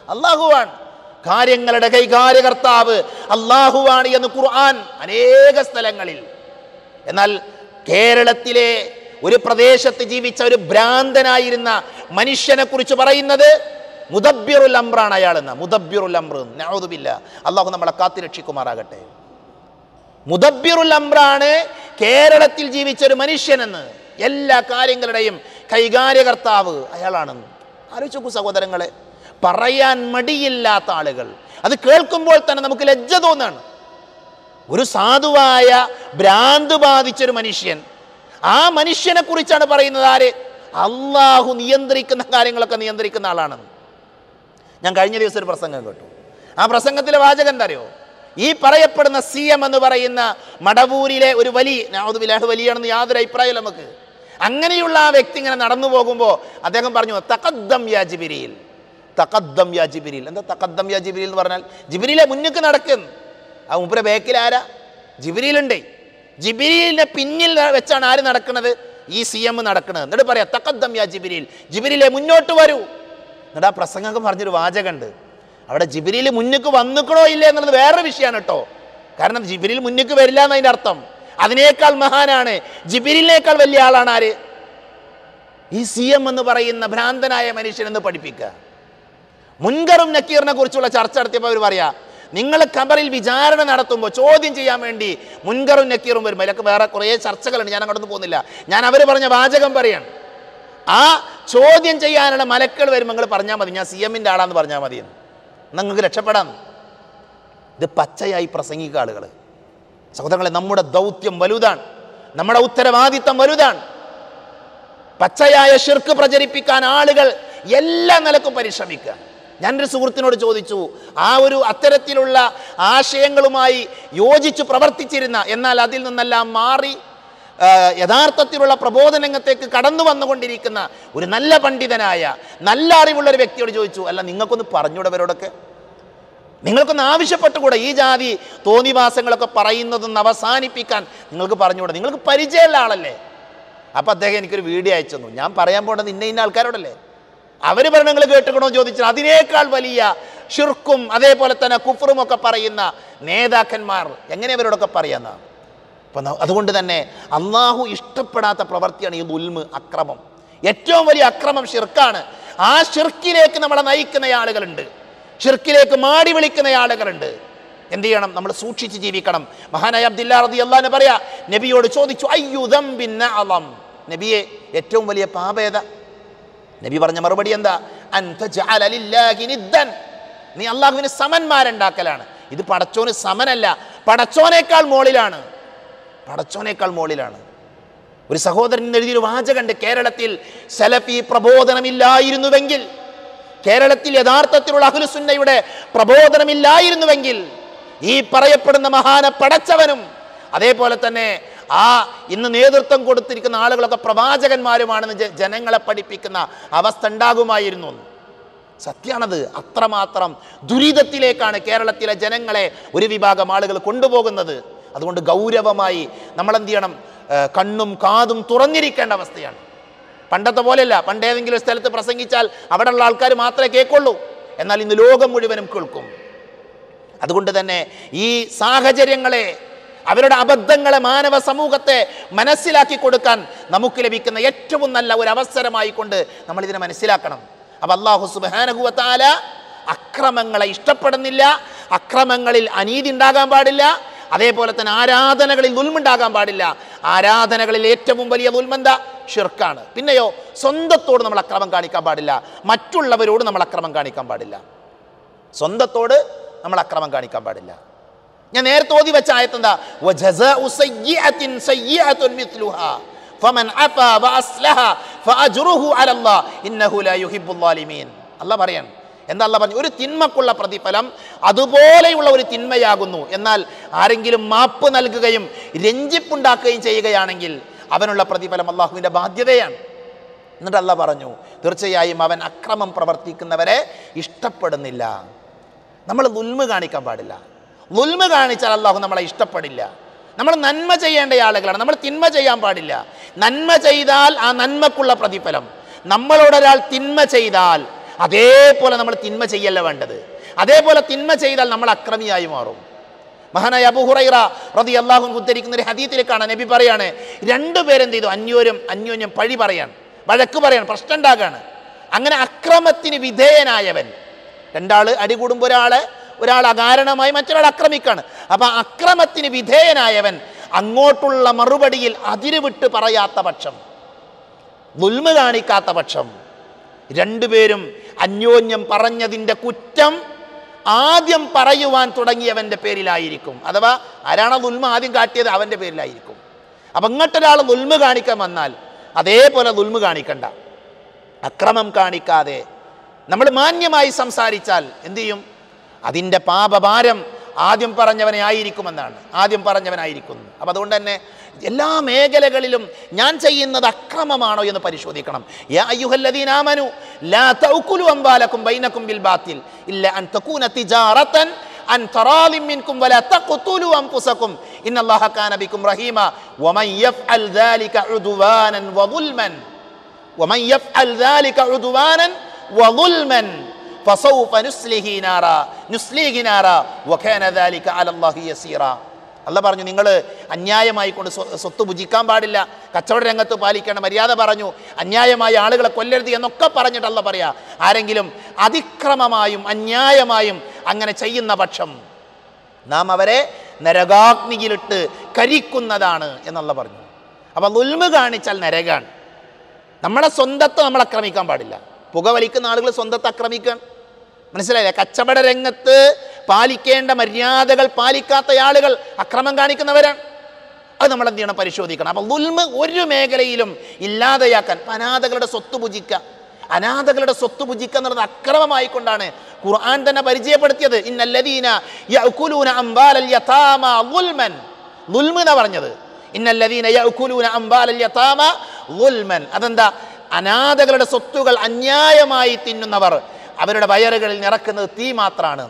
അള്ളാഹുവാണ് കാര്യങ്ങളുടെ കൈകാര്യകർത്താവ് അള്ളാഹുവാണ് എന്ന് ഖുർആൻ അനേക സ്ഥലങ്ങളിൽ എന്നാൽ കേരളത്തിലെ ഒരു പ്രദേശത്ത് ജീവിച്ച ഒരു ഭ്രാന്തനായിരുന്ന മനുഷ്യനെ കുറിച്ച് പറയുന്നത് മുദബ്ബിറുൽ അംറാണ് അയാളെന്ന് മുദബ്ബിറുൽ അംറ് നഅൂദുബില്ല അള്ളാഹു നമ്മളെ കാത്തുരക്ഷിക്കുമാറാകട്ടെ മുദബ്ബിറുൽ അംറാണ് കേരളത്തിൽ ജീവിച്ച ഒരു മനുഷ്യനെന്ന് എല്ലാ കാര്യങ്ങളുടെയും കൈകാര്യകർത്താവ് അയാളാണെന്ന് ആലോചിച്ച് നോക്കൂ സഹോദരങ്ങളെ പറയാൻ മടിയില്ലാത്ത ആളുകൾ അത് കേൾക്കുമ്പോൾ തന്നെ നമുക്ക് ലജ്ജ തോന്നാണ് ഒരു സാധുവായ ഭ്രാന്ത് ബാധിച്ചൊരു മനുഷ്യൻ ആ മനുഷ്യനെ കുറിച്ചാണ് പറയുന്നത് ആര് അള്ളാഹു നിയന്ത്രിക്കുന്ന കാര്യങ്ങളൊക്കെ നിയന്ത്രിക്കുന്ന ആളാണെന്ന് ഞാൻ കഴിഞ്ഞ ദിവസം ഒരു പ്രസംഗം കേട്ടു ആ പ്രസംഗത്തിലെ വാചകം എന്താ അറിയോ ഈ പറയപ്പെടുന്ന സി എം എന്ന് പറയുന്ന മടവൂരിലെ ഒരു വലി നാവുദുബിലാഹ് വലിയാണെന്ന് യാതൊരു അഭിപ്രായമില്ല നമുക്ക് അങ്ങനെയുള്ള ആ വ്യക്തി ഇങ്ങനെ നടന്നു പോകുമ്പോൾ അദ്ദേഹം പറഞ്ഞു തക്കദ്ദം യാ ജിബിരിയിൽ തക്കദ്ദം യാ ജിബിരിയിൽ എന്താ തക്കദ്ദം യാ ജിബിരിയിൽ എന്ന് പറഞ്ഞാൽ ജിബിരിയിലെ മുന്നിക്ക് നടക്കുന്നു ആ മുപ്പര ബേക്കിൽ ആരാ ജിബിരിയിലുണ്ടേ ജിബിരിയിലിന്റെ പിന്നിൽ വെച്ചാണ് ആര് നടക്കുന്നത് ഈ സി എം നടക്കുന്നത് എന്നിട്ട് പറയാം തക്കദ്ദം യാ ജിബിരിയിൽ ജിബിരിയിലെ മുന്നോട്ട് വരൂ എന്നിട്ട് ആ പ്രസംഗം പറഞ്ഞൊരു വാചകമുണ്ട് അവിടെ ജിബിരിയിൽ മുന്നിക്ക് വന്നിക്കണോ ഇല്ലേ എന്നുള്ളത് വേറെ വിഷയമാണ് കേട്ടോ കാരണം ജിബിരിൽ മുന്നിക്ക് വരില്ല എന്നതിൻ്റെ അർത്ഥം അതിനേക്കാൾ മഹാനാണ് ജിബിരിലിനേക്കാൾ വലിയ ആളാണ് ആര് ഈ സി എം എന്ന് പറയുന്ന ഭ്രാന്തനായ മനുഷ്യൻ എന്ന് പഠിപ്പിക്കുക മുൻകറും നക്കീറിനെ കുറിച്ചുള്ള ചർച്ച നടത്തിയപ്പോൾ അവർ പറയാ നിങ്ങൾ ഖബറിൽ വിചാരണ നടത്തുമ്പോൾ ചോദ്യം ചെയ്യാൻ വേണ്ടി മുൻകറും നക്കീറും വരും അതിലൊക്കെ വേറെ കുറേ ചർച്ചകളുണ്ട് ഞാൻ അങ്ങോട്ടൊന്നും പോകുന്നില്ല ഞാൻ അവർ പറഞ്ഞ വാചകം പറയാണ് ആ ചോദ്യം ചെയ്യാനുള്ള മലക്കൾ വരുമ്പോൾ നിങ്ങൾ പറഞ്ഞാൽ മതി ഞാൻ സി എമ്മിൻ്റെ ആളാന്ന് പറഞ്ഞാൽ മതി എന്ന് നിങ്ങൾക്ക് രക്ഷപ്പെടാം ഇത് പച്ചയായി പ്രസംഗിക്കുക ആളുകൾ സഹോദരങ്ങളെ നമ്മുടെ ദൗത്യം വലുതാണ് നമ്മുടെ ഉത്തരവാദിത്തം വലുതാണ് പച്ചയായ ഷിർക്ക് പ്രചരിപ്പിക്കാൻ ആളുകൾ എല്ലാ നിലക്കും പരിശ്രമിക്കുക ഞാനൊരു സുഹൃത്തിനോട് ചോദിച്ചു ആ ഒരു അത്തരത്തിലുള്ള ആശയങ്ങളുമായി യോജിച്ച് പ്രവർത്തിച്ചിരുന്ന എന്നാൽ അതിൽ നിന്നെല്ലാം മാറി ആ, യഥാർത്ഥത്തിലുള്ള പ്രബോധന രംഗത്തേക്ക് കടന്നു വന്നുകൊണ്ടിരിക്കുന്ന ഒരു നല്ല പണ്ഡിതനായ നല്ല അറിവുള്ള ഒരു വ്യക്തിയോട് ചോദിച്ചു അല്ല നിങ്ങൾക്കൊന്ന് പറഞ്ഞുകൂടവരോടൊക്കെ നിങ്ങൾക്കൊന്ന് ആവശ്യപ്പെട്ടുകൂടെ ഈ ജാതി തോന്നിവാസങ്ങളൊക്കെ പറയുന്നതൊന്ന് അവസാനിപ്പിക്കാൻ നിങ്ങൾക്ക് പറഞ്ഞുകൂടെ നിങ്ങൾക്ക് പരിചയമുള്ള ആളല്ലേ അപ്പം അദ്ദേഹം എനിക്കൊരു വീഡിയോ അയച്ചു തന്നു ഞാൻ പറയാൻ പോണത് ഇന്ന ഇന്ന ആൾക്കാരോടല്ലേ അവർ പറഞ്ഞ നിങ്ങൾ കേട്ടുക്കണോ എന്ന് ചോദിച്ചാൽ അതിനേക്കാൾ വലിയ ഷിർക്കും അതേപോലെ തന്നെ കുഫറും ഒക്കെ പറയുന്ന നേതാക്കന്മാർ എങ്ങനെ അവരോടൊക്കെ പറയാന്ന അപ്പം ന- അതുകൊണ്ട് തന്നെ അള്ളാഹു ഇഷ്ടപ്പെടാത്ത പ്രവൃത്തിയാണ് ഈ ദുൽമ് അക്രമം ഏറ്റവും വലിയ അക്രമം ഷിർക്കാണ് ആ ഷിർക്കിലേക്ക് നമ്മളെ നയിക്കുന്ന ആളുകളുണ്ട് ഷിർക്കിലേക്ക് മാടി വിളിക്കുന്ന ആളുകളുണ്ട് എന്ത് ചെയ്യണം നമ്മൾ സൂക്ഷിച്ച് ജീവിക്കണം മഹാനായ അബ്ദുല്ലാ റതി അള്ളഹാനെ പറയാ നബിയോട് ചോദിച്ചു അയ്യുദം പിന്നെ അളം നബിയെ ഏറ്റവും വലിയ പാപേത നബി പറഞ്ഞ മറുപടി എന്താ അൻത ജഅല ലില്ലാഹി നിദ്ദൻ. നീ അള്ളാഹുവിന് സമന്മാരുണ്ടാക്കലാണ് ഇത് പടച്ചോന് സമനല്ല പടച്ചോനേക്കാൾ മോളിലാണ് പടച്ചോനേക്കാൾ മോളിലാണ് ഒരു സഹോദരൻ എഴുതിയൊരു വാചകണ്ട് കേരളത്തിൽ സലഫി പ്രബോധനമില്ലായിരുന്നുവെങ്കിൽ കേരളത്തിൽ യഥാർത്ഥത്തിലുള്ള അഹ്ലുസുന്നയുടെ പ്രബോധനമില്ലായിരുന്നുവെങ്കിൽ ഈ പറയപ്പെടുന്ന മഹാന പടച്ചവനും അതേപോലെ തന്നെ ആ ഇന്ന് നേതൃത്വം കൊടുത്തിരിക്കുന്ന ആളുകളൊക്കെ പ്രവാചകന്മാരുമാണെന്ന് ജ- ജനങ്ങളെ പഠിപ്പിക്കുന്ന അവസ്ഥ ഉണ്ടാകുമായിരുന്നു എന്ന്. സത്യാണത് അത്രമാത്രം ദുരിതത്തിലേക്കാണ് കേരളത്തിലെ ജനങ്ങളെ ഒരു വിഭാഗം ആളുകൾ കൊണ്ടുപോകുന്നത് അതുകൊണ്ട് ഗൗരവമായി നമ്മൾ എന്ത് ചെയ്യണം ഏ, കണ്ണും കാതും തുറന്നിരിക്കേണ്ട അവസ്ഥയാണ് പണ്ടത്തെ പോലെയല്ല പണ്ട് ഏതെങ്കിലും ഒരു സ്ഥലത്ത് പ്രസംഗിച്ചാൽ അവിടെയുള്ള ആൾക്കാർ മാത്രമേ കേൾക്കുള്ളൂ എന്നാൽ ഇന്ന് ലോകം മുഴുവനും കേൾക്കും അതുകൊണ്ട് തന്നെ ഈ സാഹചര്യങ്ങളെ അവരുടെ അബദ്ധങ്ങളെ മാനവ സമൂഹത്തെ മനസ്സിലാക്കി കൊടുക്കാൻ നമുക്ക് ലഭിക്കുന്ന ഏറ്റവും നല്ല ഒരു അവസരമായി കൊണ്ട് നമ്മൾ ഇതിനെ മനസ്സിലാക്കണം അപ്പം അള്ളാഹു സുബാനഹുവത്താല അക്രമങ്ങളെ ഇഷ്ടപ്പെടുന്നില്ല അക്രമങ്ങളിൽ അനീതി ഉണ്ടാകാൻ പാടില്ല അതേപോലെ തന്നെ ആരാധനകളിൽ ദുൽമുണ്ടാകാൻ പാടില്ല ആരാധനകളിൽ ഏറ്റവും വലിയ ദുൽമെന്ത ഷിർക്കാണ് പിന്നെയോ സ്വന്തത്തോട് നമ്മൾ അക്രമം കാണിക്കാൻ പാടില്ല മറ്റുള്ളവരോട് നമ്മൾ അക്രമം കാണിക്കാൻ പാടില്ല സ്വന്തത്തോട് നമ്മൾ അക്രമം കാണിക്കാൻ പാടില്ല ഞാൻ നേരത്തെ ഓതി വെച്ച ആയത്തെന്താ വജസാഉ സയ്യിഅത്തിൻ സയ്യിഅത്തുൻ മിത്ലുഹാ ഫമൻ അഫാ വഅസ്ലഹ ഫഅജ്റുഹു അലല്ലാഹ് ഇന്നഹു ലാ യുഹിബ്ബുൽ ളാലിമീൻ അല്ലാഹ് പറയാണ് എന്താ അല്ലാഹ് പറഞ്ഞു ഒരു തിന്മക്കുള്ള പ്രതിഫലം അതുപോലെയുള്ള ഒരു തിന്മയാകുന്നു എന്നാൽ ആരെങ്കിലും മാപ്പ് നൽകുകയും രഞ്ജിപ്പുണ്ടാക്കുകയും ചെയ്യുകയാണെങ്കിൽ അവനുള്ള പ്രതിഫലം അള്ളാഹുവിൻ്റെ ബാധ്യതയാണ് എന്നിട്ട് അല്ല പറഞ്ഞു തീർച്ചയായും അവൻ അക്രമം പ്രവർത്തിക്കുന്നവരെ ഇഷ്ടപ്പെടുന്നില്ല നമ്മൾ നുൽമ കാണിക്കാൻ പാടില്ല നുൽമ കാണിച്ചാൽ അള്ളാഹു നമ്മളെ ഇഷ്ടപ്പെടില്ല നമ്മൾ നന്മ ചെയ്യേണ്ട ആളുകളാണ് നമ്മൾ തിന്മ ചെയ്യാൻ പാടില്ല നന്മ ചെയ്താൽ ആ നന്മക്കുള്ള പ്രതിഫലം നമ്മളോടൊരാൾ തിന്മ ചെയ്താൽ അതേപോലെ നമ്മൾ തിന്മ ചെയ്യല്ല വേണ്ടത് അതേപോലെ തിന്മ ചെയ്താൽ നമ്മൾ അക്രമിയായി മാറും മഹാനായ അബു ഹുറൈറ റതി അള്ളാഹു ഉദ്ധരിക്കുന്ന ഒരു ഹദീത്തിൽ കാണാൻ നബി പറയാണ് രണ്ടുപേരെന്ത് ചെയ്തു അന്യോന്യം അന്യോന്യം പഴി പറയാൻ വഴക്ക് പറയാൻ പ്രശ്നം ഉണ്ടാകാണ് അങ്ങനെ അക്രമത്തിന് വിധേയനായവൻ രണ്ടാള് അടികൂടുമ്പോൾ ഒരാള് ഒരാൾ അകാരണമായി മറ്റൊരാൾ ആക്രമിക്കാണ് അപ്പൊ അക്രമത്തിന് വിധേയനായവൻ അങ്ങോട്ടുള്ള മറുപടിയിൽ അതിരുവിട്ട് പറയാത്ത പക്ഷം ദുൽമ കാണിക്കാത്ത പക്ഷം രണ്ടുപേരും അന്യോന്യം പറഞ്ഞതിൻ്റെ കുറ്റം ആദ്യം പറയുവാൻ തുടങ്ങിയവൻ്റെ പേരിലായിരിക്കും അഥവാ ആരാണോ ദുൽമ ആദ്യം കാട്ടിയത് അവൻ്റെ പേരിലായിരിക്കും അപ്പം ഇങ്ങോട്ടൊരാൾ ദുൽമ കാണിക്കാൻ വന്നാൽ അതേപോലെ ദുൽമ കാണിക്കണ്ട അക്രമം കാണിക്കാതെ നമ്മൾ മാന്യമായി സംസാരിച്ചാൽ എന്തു ചെയ്യും അതിൻ്റെ പാപഭാരം ആദ്യം പറഞ്ഞവനെ ആയിരിക്കുമെന്നാണ് ആദ്യം പറഞ്ഞവനായിരിക്കുന്നു അപ്പം അതുകൊണ്ട് തന്നെ എല്ലാ മേഖലകളിലും ഞാൻ ചെയ്യുന്നത് അക്രമമാണോ എന്ന് പരിശോധിക്കണം യാ അയ്യുഹല്ലദീന ആമനു ലാ തഅകുലു അംവാലക്കും ബൈനക്കും ബിൽ ബാത്തിൽ ഇല്ല അൻ തകൂന തിജാറതൻ അൻ തറാലിം മിൻകും വലാ തഖ്തുലു അൻഫുസക്കും ഇന്നല്ലാഹ കാന ബിക്കും റഹീമ വമൻ യഫ്അൽ ദാലിക ഉദ്വാനൻ വദുൽമൻ ومن يفعل ذلك عدوانا وظلما فسوف نسله نارا نسليه نارا وكان ذلك على الله يسيرا അല്ല പറഞ്ഞു നിങ്ങൾ അന്യായമായി കൊണ്ട് സ്വ- സ്വത്ത് ഭുജിക്കാൻ പാടില്ല കച്ചവട രംഗത്ത് പാലിക്കേണ്ട മര്യാദ പറഞ്ഞു അന്യായമായി ആളുകളെ കൊല്ലരുത് എന്നൊക്കെ പറഞ്ഞിട്ട് അല്ല പറയാ ആരെങ്കിലും അതിക്രമമായും അന്യായമായും അങ്ങനെ ചെയ്യുന്ന പക്ഷം നാം അവരെ നരകാഗ്നിയിലിട്ട് കരിക്കുന്നതാണ് എന്നുള്ള പറഞ്ഞു അപ്പൊ നുൽമ കാണിച്ചാൽ നരകാണ് നമ്മളെ സ്വന്തത്തെ നമ്മൾ ആക്രമിക്കാൻ പാടില്ല പുക വലിക്കുന്ന ആളുകൾ സ്വന്തത്തെ ആക്രമിക്കാൻ മനസ്സിലായില്ലേ കച്ചവട രംഗത്ത് പാലിക്കേണ്ട മര്യാദകൾ പാലിക്കാത്ത ആളുകൾ അക്രമം കാണിക്കുന്നവരാണ് അത് നമ്മൾ എന്ത് ചെയ്യണം പരിശോധിക്കണം അപ്പം ദുൽമ ഒരു മേഖലയിലും ഇല്ലാതെയാക്കാൻ ഇപ്പം അനാഥകളുടെ സ്വത്ത് ഭുജിക്കുക അനാഥകളുടെ സ്വത്ത് ഭുജിക്കുക എന്നുള്ളത് അക്രമമായിക്കൊണ്ടാണ് ഖുർആൻ തന്നെ പരിചയപ്പെടുത്തിയത് ഇന്നല്ലദീന യഅ്കുലൂന അംബാലൽ യതാമ ദുൽമൻ ദുൽമ എന്നാ പറഞ്ഞത് ഇന്നല്ലദീന യഅ്കുലൂന അംബാലൽ യതാമ ദുൽമൻ അതെന്താ അനാഥകളുടെ സ്വത്തുകൾ അന്യായമായി തിന്നുന്നവർ അവരുടെ വയറുകളിൽ നിറക്കുന്നത് തീ മാത്രമാണ്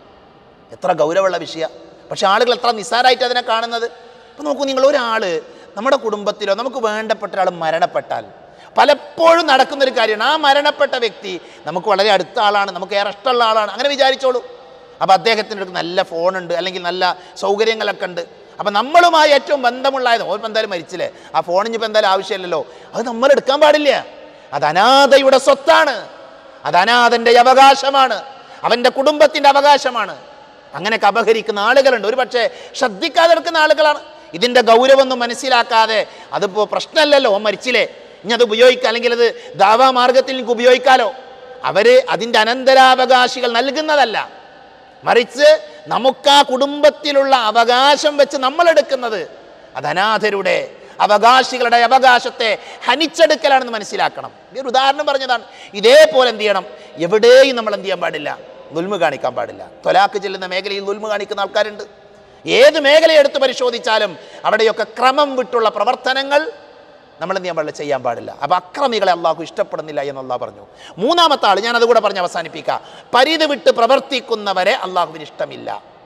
എത്ര ഗൗരവമുള്ള വിഷയ പക്ഷെ ആളുകൾ എത്ര നിസ്സാരമായിട്ട് അതിനെ കാണുന്നത് ഇപ്പം നോക്കൂ നിങ്ങൾ ഒരാൾ നമ്മുടെ കുടുംബത്തിലോ നമുക്ക് വേണ്ടപ്പെട്ട ഒരാൾ മരണപ്പെട്ടാൽ പലപ്പോഴും നടക്കുന്നൊരു കാര്യമാണ് ആ മരണപ്പെട്ട വ്യക്തി നമുക്ക് വളരെ അടുത്ത ആളാണ് നമുക്ക് ഏറെ ഇഷ്ടമുള്ള ആളാണ് അങ്ങനെ വിചാരിച്ചോളൂ അപ്പോൾ അദ്ദേഹത്തിൻ്റെ അടുത്ത് നല്ല ഫോണുണ്ട് അല്ലെങ്കിൽ നല്ല സൗകര്യങ്ങളൊക്കെ ഉണ്ട് അപ്പം നമ്മളുമായി ഏറ്റവും ബന്ധമുള്ളായത് ഓർപ്പം എന്തായാലും മരിച്ചില്ലേ ആ ഫോണിന് ഇപ്പം എന്തായാലും ആവശ്യമില്ലല്ലോ അത് നമ്മൾ എടുക്കാൻ പാടില്ല അത് അനാഥയുടെ സ്വത്താണ് അത് അനാഥൻ്റെ അവകാശമാണ് അവൻ്റെ കുടുംബത്തിൻ്റെ അവകാശമാണ് അങ്ങനെയൊക്കെ അപഹരിക്കുന്ന ആളുകളുണ്ട് ഒരു പക്ഷേ ശ്രദ്ധിക്കാതെ എടുക്കുന്ന ആളുകളാണ് ഇതിൻ്റെ ഗൗരവമൊന്നും മനസ്സിലാക്കാതെ അതിപ്പോൾ പ്രശ്നമല്ലല്ലോ ഓൻ മരിച്ചില്ലേ ഇനി അത് ഉപയോഗിക്കാം അല്ലെങ്കിൽ അത് ദാവാ മാർഗത്തിൽ എനിക്ക് ഉപയോഗിക്കാലോ അവര് അതിൻ്റെ അനന്തരാവകാശികൾ നൽകുന്നതല്ല മറിച്ച് നമുക്ക് ആ കുടുംബത്തിലുള്ള അവകാശം വെച്ച് നമ്മൾ എടുക്കുന്നത് അത് അനാഥരുടെ അവകാശികളുടെ അവകാശത്തെ ഹനിച്ചെടുക്കലാണെന്ന് മനസ്സിലാക്കണം ഈ ഒരു ഉദാഹരണം പറഞ്ഞതാണ് ഇതേപോലെ എന്ത് ചെയ്യണം എവിടെയും നമ്മൾ എന്ത് ചെയ്യാൻ പാടില്ല ദുൽമ കാണിക്കാൻ പാടില്ല തൊലാക്ക് ചെല്ലുന്ന മേഖലയിൽ ദുൽമ കാണിക്കുന്ന ആൾക്കാരുണ്ട് ഏത് മേഖല എടുത്ത് പരിശോധിച്ചാലും അവിടെയൊക്കെ ക്രമം വിട്ടുള്ള പ്രവർത്തനങ്ങൾ നമ്മൾ എന്ത് ചെയ്യാൻ പാടില്ല ചെയ്യാൻ പാടില്ല അപ്പൊ അക്രമികളെ അള്ളാഹു ഇഷ്ടപ്പെടുന്നില്ല എന്ന് പറഞ്ഞു മൂന്നാമത്തെ ആൾ ഞാൻ അതുകൂടെ പറഞ്ഞ് അവസാനിപ്പിക്കാം പരിധി വിട്ട് പ്രവർത്തിക്കുന്നവരെ അള്ളാഹുവിന് ഇഷ്ടമില്ല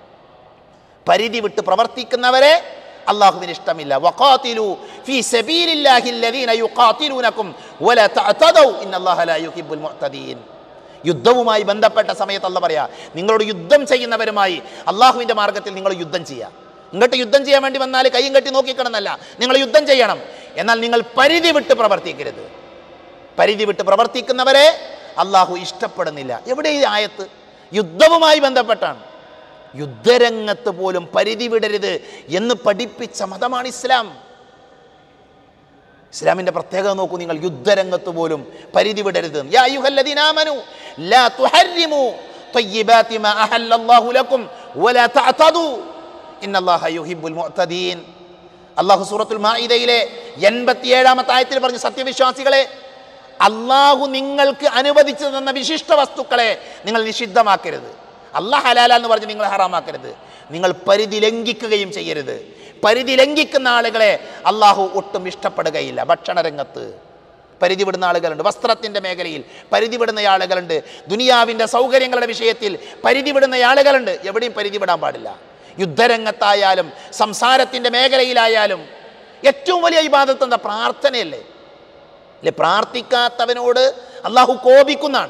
പരിധി വിട്ട് പ്രവർത്തിക്കുന്നവരെ അള്ളാഹുവിന് ഇഷ്ടമില്ല വഖാതിലു ഫീ സബീലില്ലാഹി അല്ലദീന യുഖാതിലൂനകും വലാ തഅതദു ഇന്നല്ലാഹ ലാ യുഹിബ്ബുൽ മുഅ്തദീൻ യുദ്ധവുമായി ബന്ധപ്പെട്ട സമയത്ത് അല്ല പറയാ നിങ്ങളോട് യുദ്ധം ചെയ്യുന്നവരുമായി അള്ളാഹുവിന്റെ മാർഗത്തിൽ നിങ്ങൾ യുദ്ധം ചെയ്യുക ഇങ്ങോട്ട് യുദ്ധം ചെയ്യാൻ വേണ്ടി വന്നാൽ കൈയും കെട്ടി നോക്കിക്കിടന്നല്ല നിങ്ങൾ യുദ്ധം ചെയ്യണം എന്നാൽ നിങ്ങൾ പരിധി വിട്ട് പ്രവർത്തിക്കരുത് പരിധി വിട്ട് പ്രവർത്തിക്കുന്നവരെ അള്ളാഹു ഇഷ്ടപ്പെടുന്നില്ല എവിടെ ഈ ആയത്ത് യുദ്ധവുമായി ബന്ധപ്പെട്ടാണ് യുദ്ധരംഗത്ത് പോലും പരിധി വിടരുത് എന്ന് പഠിപ്പിച്ച മതമാണ് ഇസ്ലാം ഇസ്ലാമിന്റെ പ്രത്യേകത നോക്കൂ നിങ്ങൾ യുദ്ധരംഗത്ത് പോലും പരിധി വിടരുത് യാ അയ്യുഹല്ലദീന ആമനു ലാ തുഹർരിമു ത്വയ്യിബാതി മാ അഹല്ലല്ലാഹു ലക്കും വലാ തഅതദു ഇന്നല്ലാഹ യുഹിബ്ബുൽ മുഅ്തദീൻ അള്ളാഹു സൂറത്തുൽ മാഇദയിലെ എൺപത്തിയേഴാമത്തെ ആയത്തിൽ പറഞ്ഞു സത്യവിശ്വാസികളെ അള്ളാഹു നിങ്ങൾക്ക് അനുവദിച്ചു തന്ന വിശിഷ്ട വസ്തുക്കളെ നിങ്ങൾ നിഷിദ്ധമാക്കരുത് അള്ളാഹ് ഹലാല എന്ന് പറഞ്ഞ് നിങ്ങൾ ഹറാമാക്കരുത് നിങ്ങൾ പരിധി ലംഘിക്കുകയും ചെയ്യരുത് പരിധി ലംഘിക്കുന്ന ആളുകളെ അള്ളാഹു ഒട്ടും ഇഷ്ടപ്പെടുകയില്ല ഭക്ഷണ രംഗത്ത് പരിധി വിടുന്ന ആളുകളുണ്ട് വസ്ത്രത്തിൻ്റെ മേഖലയിൽ പരിധി വിടുന്ന ആളുകളുണ്ട് ദുനിയാവിൻ്റെ സൗകര്യങ്ങളുടെ വിഷയത്തിൽ പരിധി വിടുന്ന ആളുകളുണ്ട് എവിടെയും പരിധി വിടാൻ പാടില്ല യുദ്ധരംഗത്തായാലും സംസാരത്തിൻ്റെ മേഖലയിലായാലും ഏറ്റവും വലിയ ഇബാദത്ത് എന്താ പ്രാർത്ഥനയല്ലേ അല്ലെ പ്രാർത്ഥിക്കാത്തവനോട് അള്ളാഹു കോപിക്കുന്നതാണ്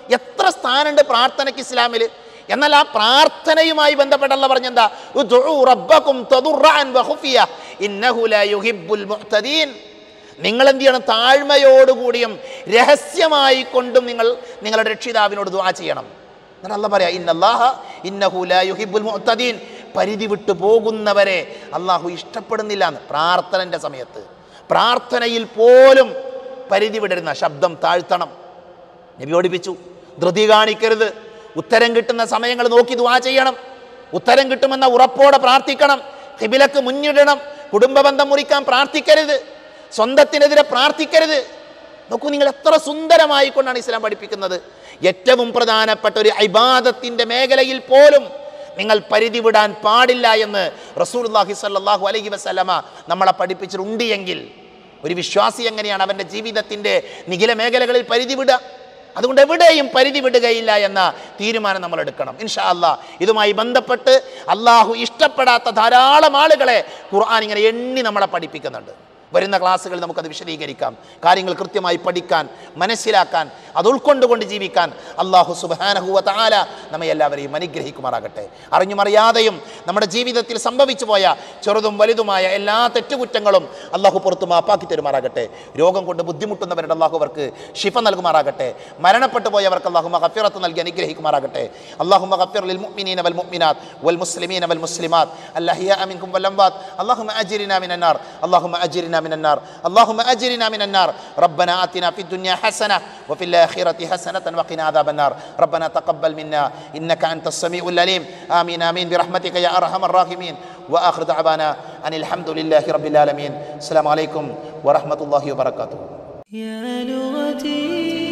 എത്ര സ്ഥാനമുണ്ട് പ്രാർത്ഥനയ്ക്ക് ഇസ്ലാമിൽ എന്നാൽ ആ പ്രാർത്ഥനയുമായി ബന്ധപ്പെട്ടല്ല പറഞ്ഞെന്താ ഉദ്ഉ റബ്ബക്കും തദുർറഅൻ വഖുഫിയ ഇന്നഹു ലാ യുഹിബ്ബുൽ മുഅ്തദീൻ നിങ്ങൾ എന്ത് ചെയ്യണം താഴ്മയോടുകൂടിയും രഹസ്യമായി കൊണ്ടും നിങ്ങൾ നിങ്ങളുടെ രക്ഷിതാവിനോട് ദുആ ചെയ്യണം എന്നാൽ അല്ല പറയാ ഇന്നല്ലാഹ ഇന്നഹു ലാ യുഹിബ്ബുൽ മുഅ്തദീൻ പരിധി വിട്ടു പോകുന്നവരെ അള്ളാഹു ഇഷ്ടപ്പെടുന്നില്ല എന്ന് പ്രാർത്ഥനൻ്റെ സമയത്ത് പ്രാർത്ഥനയിൽ പോലും പരിധി വിടരുന്ന ശബ്ദം താഴ്ത്തണം നബി ഓടിപ്പിച്ചു ധൃതി കാണിക്കരുത് ഉത്തരം കിട്ടുന്ന സമയങ്ങൾ നോക്കി ദുആ ചെയ്യണം ഉത്തരം കിട്ടുമെന്ന ഉറപ്പോടെ പ്രാർത്ഥിക്കണം ഹിബിലക്ക് മുന്നിടണം കുടുംബ ബന്ധം മുറിക്കാൻ പ്രാർത്ഥിക്കരുത് സ്വന്തത്തിനെതിരെ പ്രാർത്ഥിക്കരുത് നോക്കൂ നിങ്ങൾ എത്ര സുന്ദരമായി കൊണ്ടാണ് ഇസ്ലാം പഠിപ്പിക്കുന്നത് ഏറ്റവും പ്രധാനപ്പെട്ട ഒരു ഇബാദത്തിന്റെ മേഖലയിൽ പോലും നിങ്ങൾ പരിധി വിടാൻ പാടില്ല എന്ന് റസൂലുള്ളാഹി സ്വല്ലല്ലാഹു അലൈഹി വസല്ലമ നമ്മളെ പഠിപ്പിച്ചിട്ടുണ്ട് എങ്കിൽ ഒരു വിശ്വാസി എങ്ങനെയാണ് അവൻ്റെ ജീവിതത്തിൻ്റെ നിഖില മേഖലകളിൽ പരിധി വിടുക അതുകൊണ്ട് എവിടെയും പരിധി വിടുകയില്ല എന്ന തീരുമാനം നമ്മൾ എടുക്കണം ഇൻഷാ അല്ലാ ഇതുമായി ബന്ധപ്പെട്ട് അള്ളാഹു ഇഷ്ടപ്പെടാത്ത ധാരാളം ആളുകളെ ഖുർആൻ ഇങ്ങനെ എണ്ണി നമ്മളെ പഠിപ്പിക്കുന്നുണ്ട് വരുന്ന ക്ലാസ്സുകളിൽ നമുക്കത് വിശദീകരിക്കാം കാര്യങ്ങൾ കൃത്യമായി പഠിക്കാൻ മനസ്സിലാക്കാൻ അത് ഉൾക്കൊണ്ടുകൊണ്ട് ജീവിക്കാൻ അള്ളാഹു സുബാനഹുവ താല നമ്മെ എല്ലാവരെയും അനുഗ്രഹിക്കുമാറാകട്ടെ അറിഞ്ഞും അറിയാതെയും നമ്മുടെ ജീവിതത്തിൽ സംഭവിച്ചു പോയ ചെറുതും വലുതുമായ എല്ലാ തെറ്റുകുറ്റങ്ങളും അള്ളാഹു പുറത്ത് മാപ്പാക്കി തരുമാറാകട്ടെ രോഗം കൊണ്ട് ബുദ്ധിമുട്ടുന്നവരുടെ അള്ളാഹു അവർക്ക് ഷിഫ നൽകുമാറാകട്ടെ മരണപ്പെട്ടു പോയവർക്ക് അള്ളാഹു മഹഫിറത്ത് നൽകി അനുഗ്രഹിക്കുമാറാകട്ടെ അള്ളാഹു മഹഫിർ ലിൽ മുഅ്മിനീന വൽ മുഅ്മിനാത്ത് വൽ മുസ്ലിമീന വൽ മുസ്ലിമാത്ത് അല്ലഹിയ മിൻകും വൽ അംവാത്ത് اللهم أجرنا من النار اللهم أجرنا من النار اللهم أجرنا من النار ربنا آتنا في الدنيا حسنة وفي الآخرة حسنة وقنا عذاب النار ربنا تقبل منا إنك أنت السميع العليم آمين آمين برحمتك يا أرحم الراحمين وآخر دعوانا أن الحمد لله رب العالمين السلام عليكم ورحمة الله وبركاته يا لغتي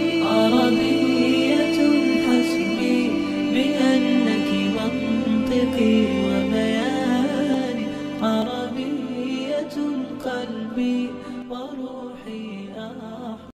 عربية حسبي بأنك منطقي وبياني عربية قلبي وروحي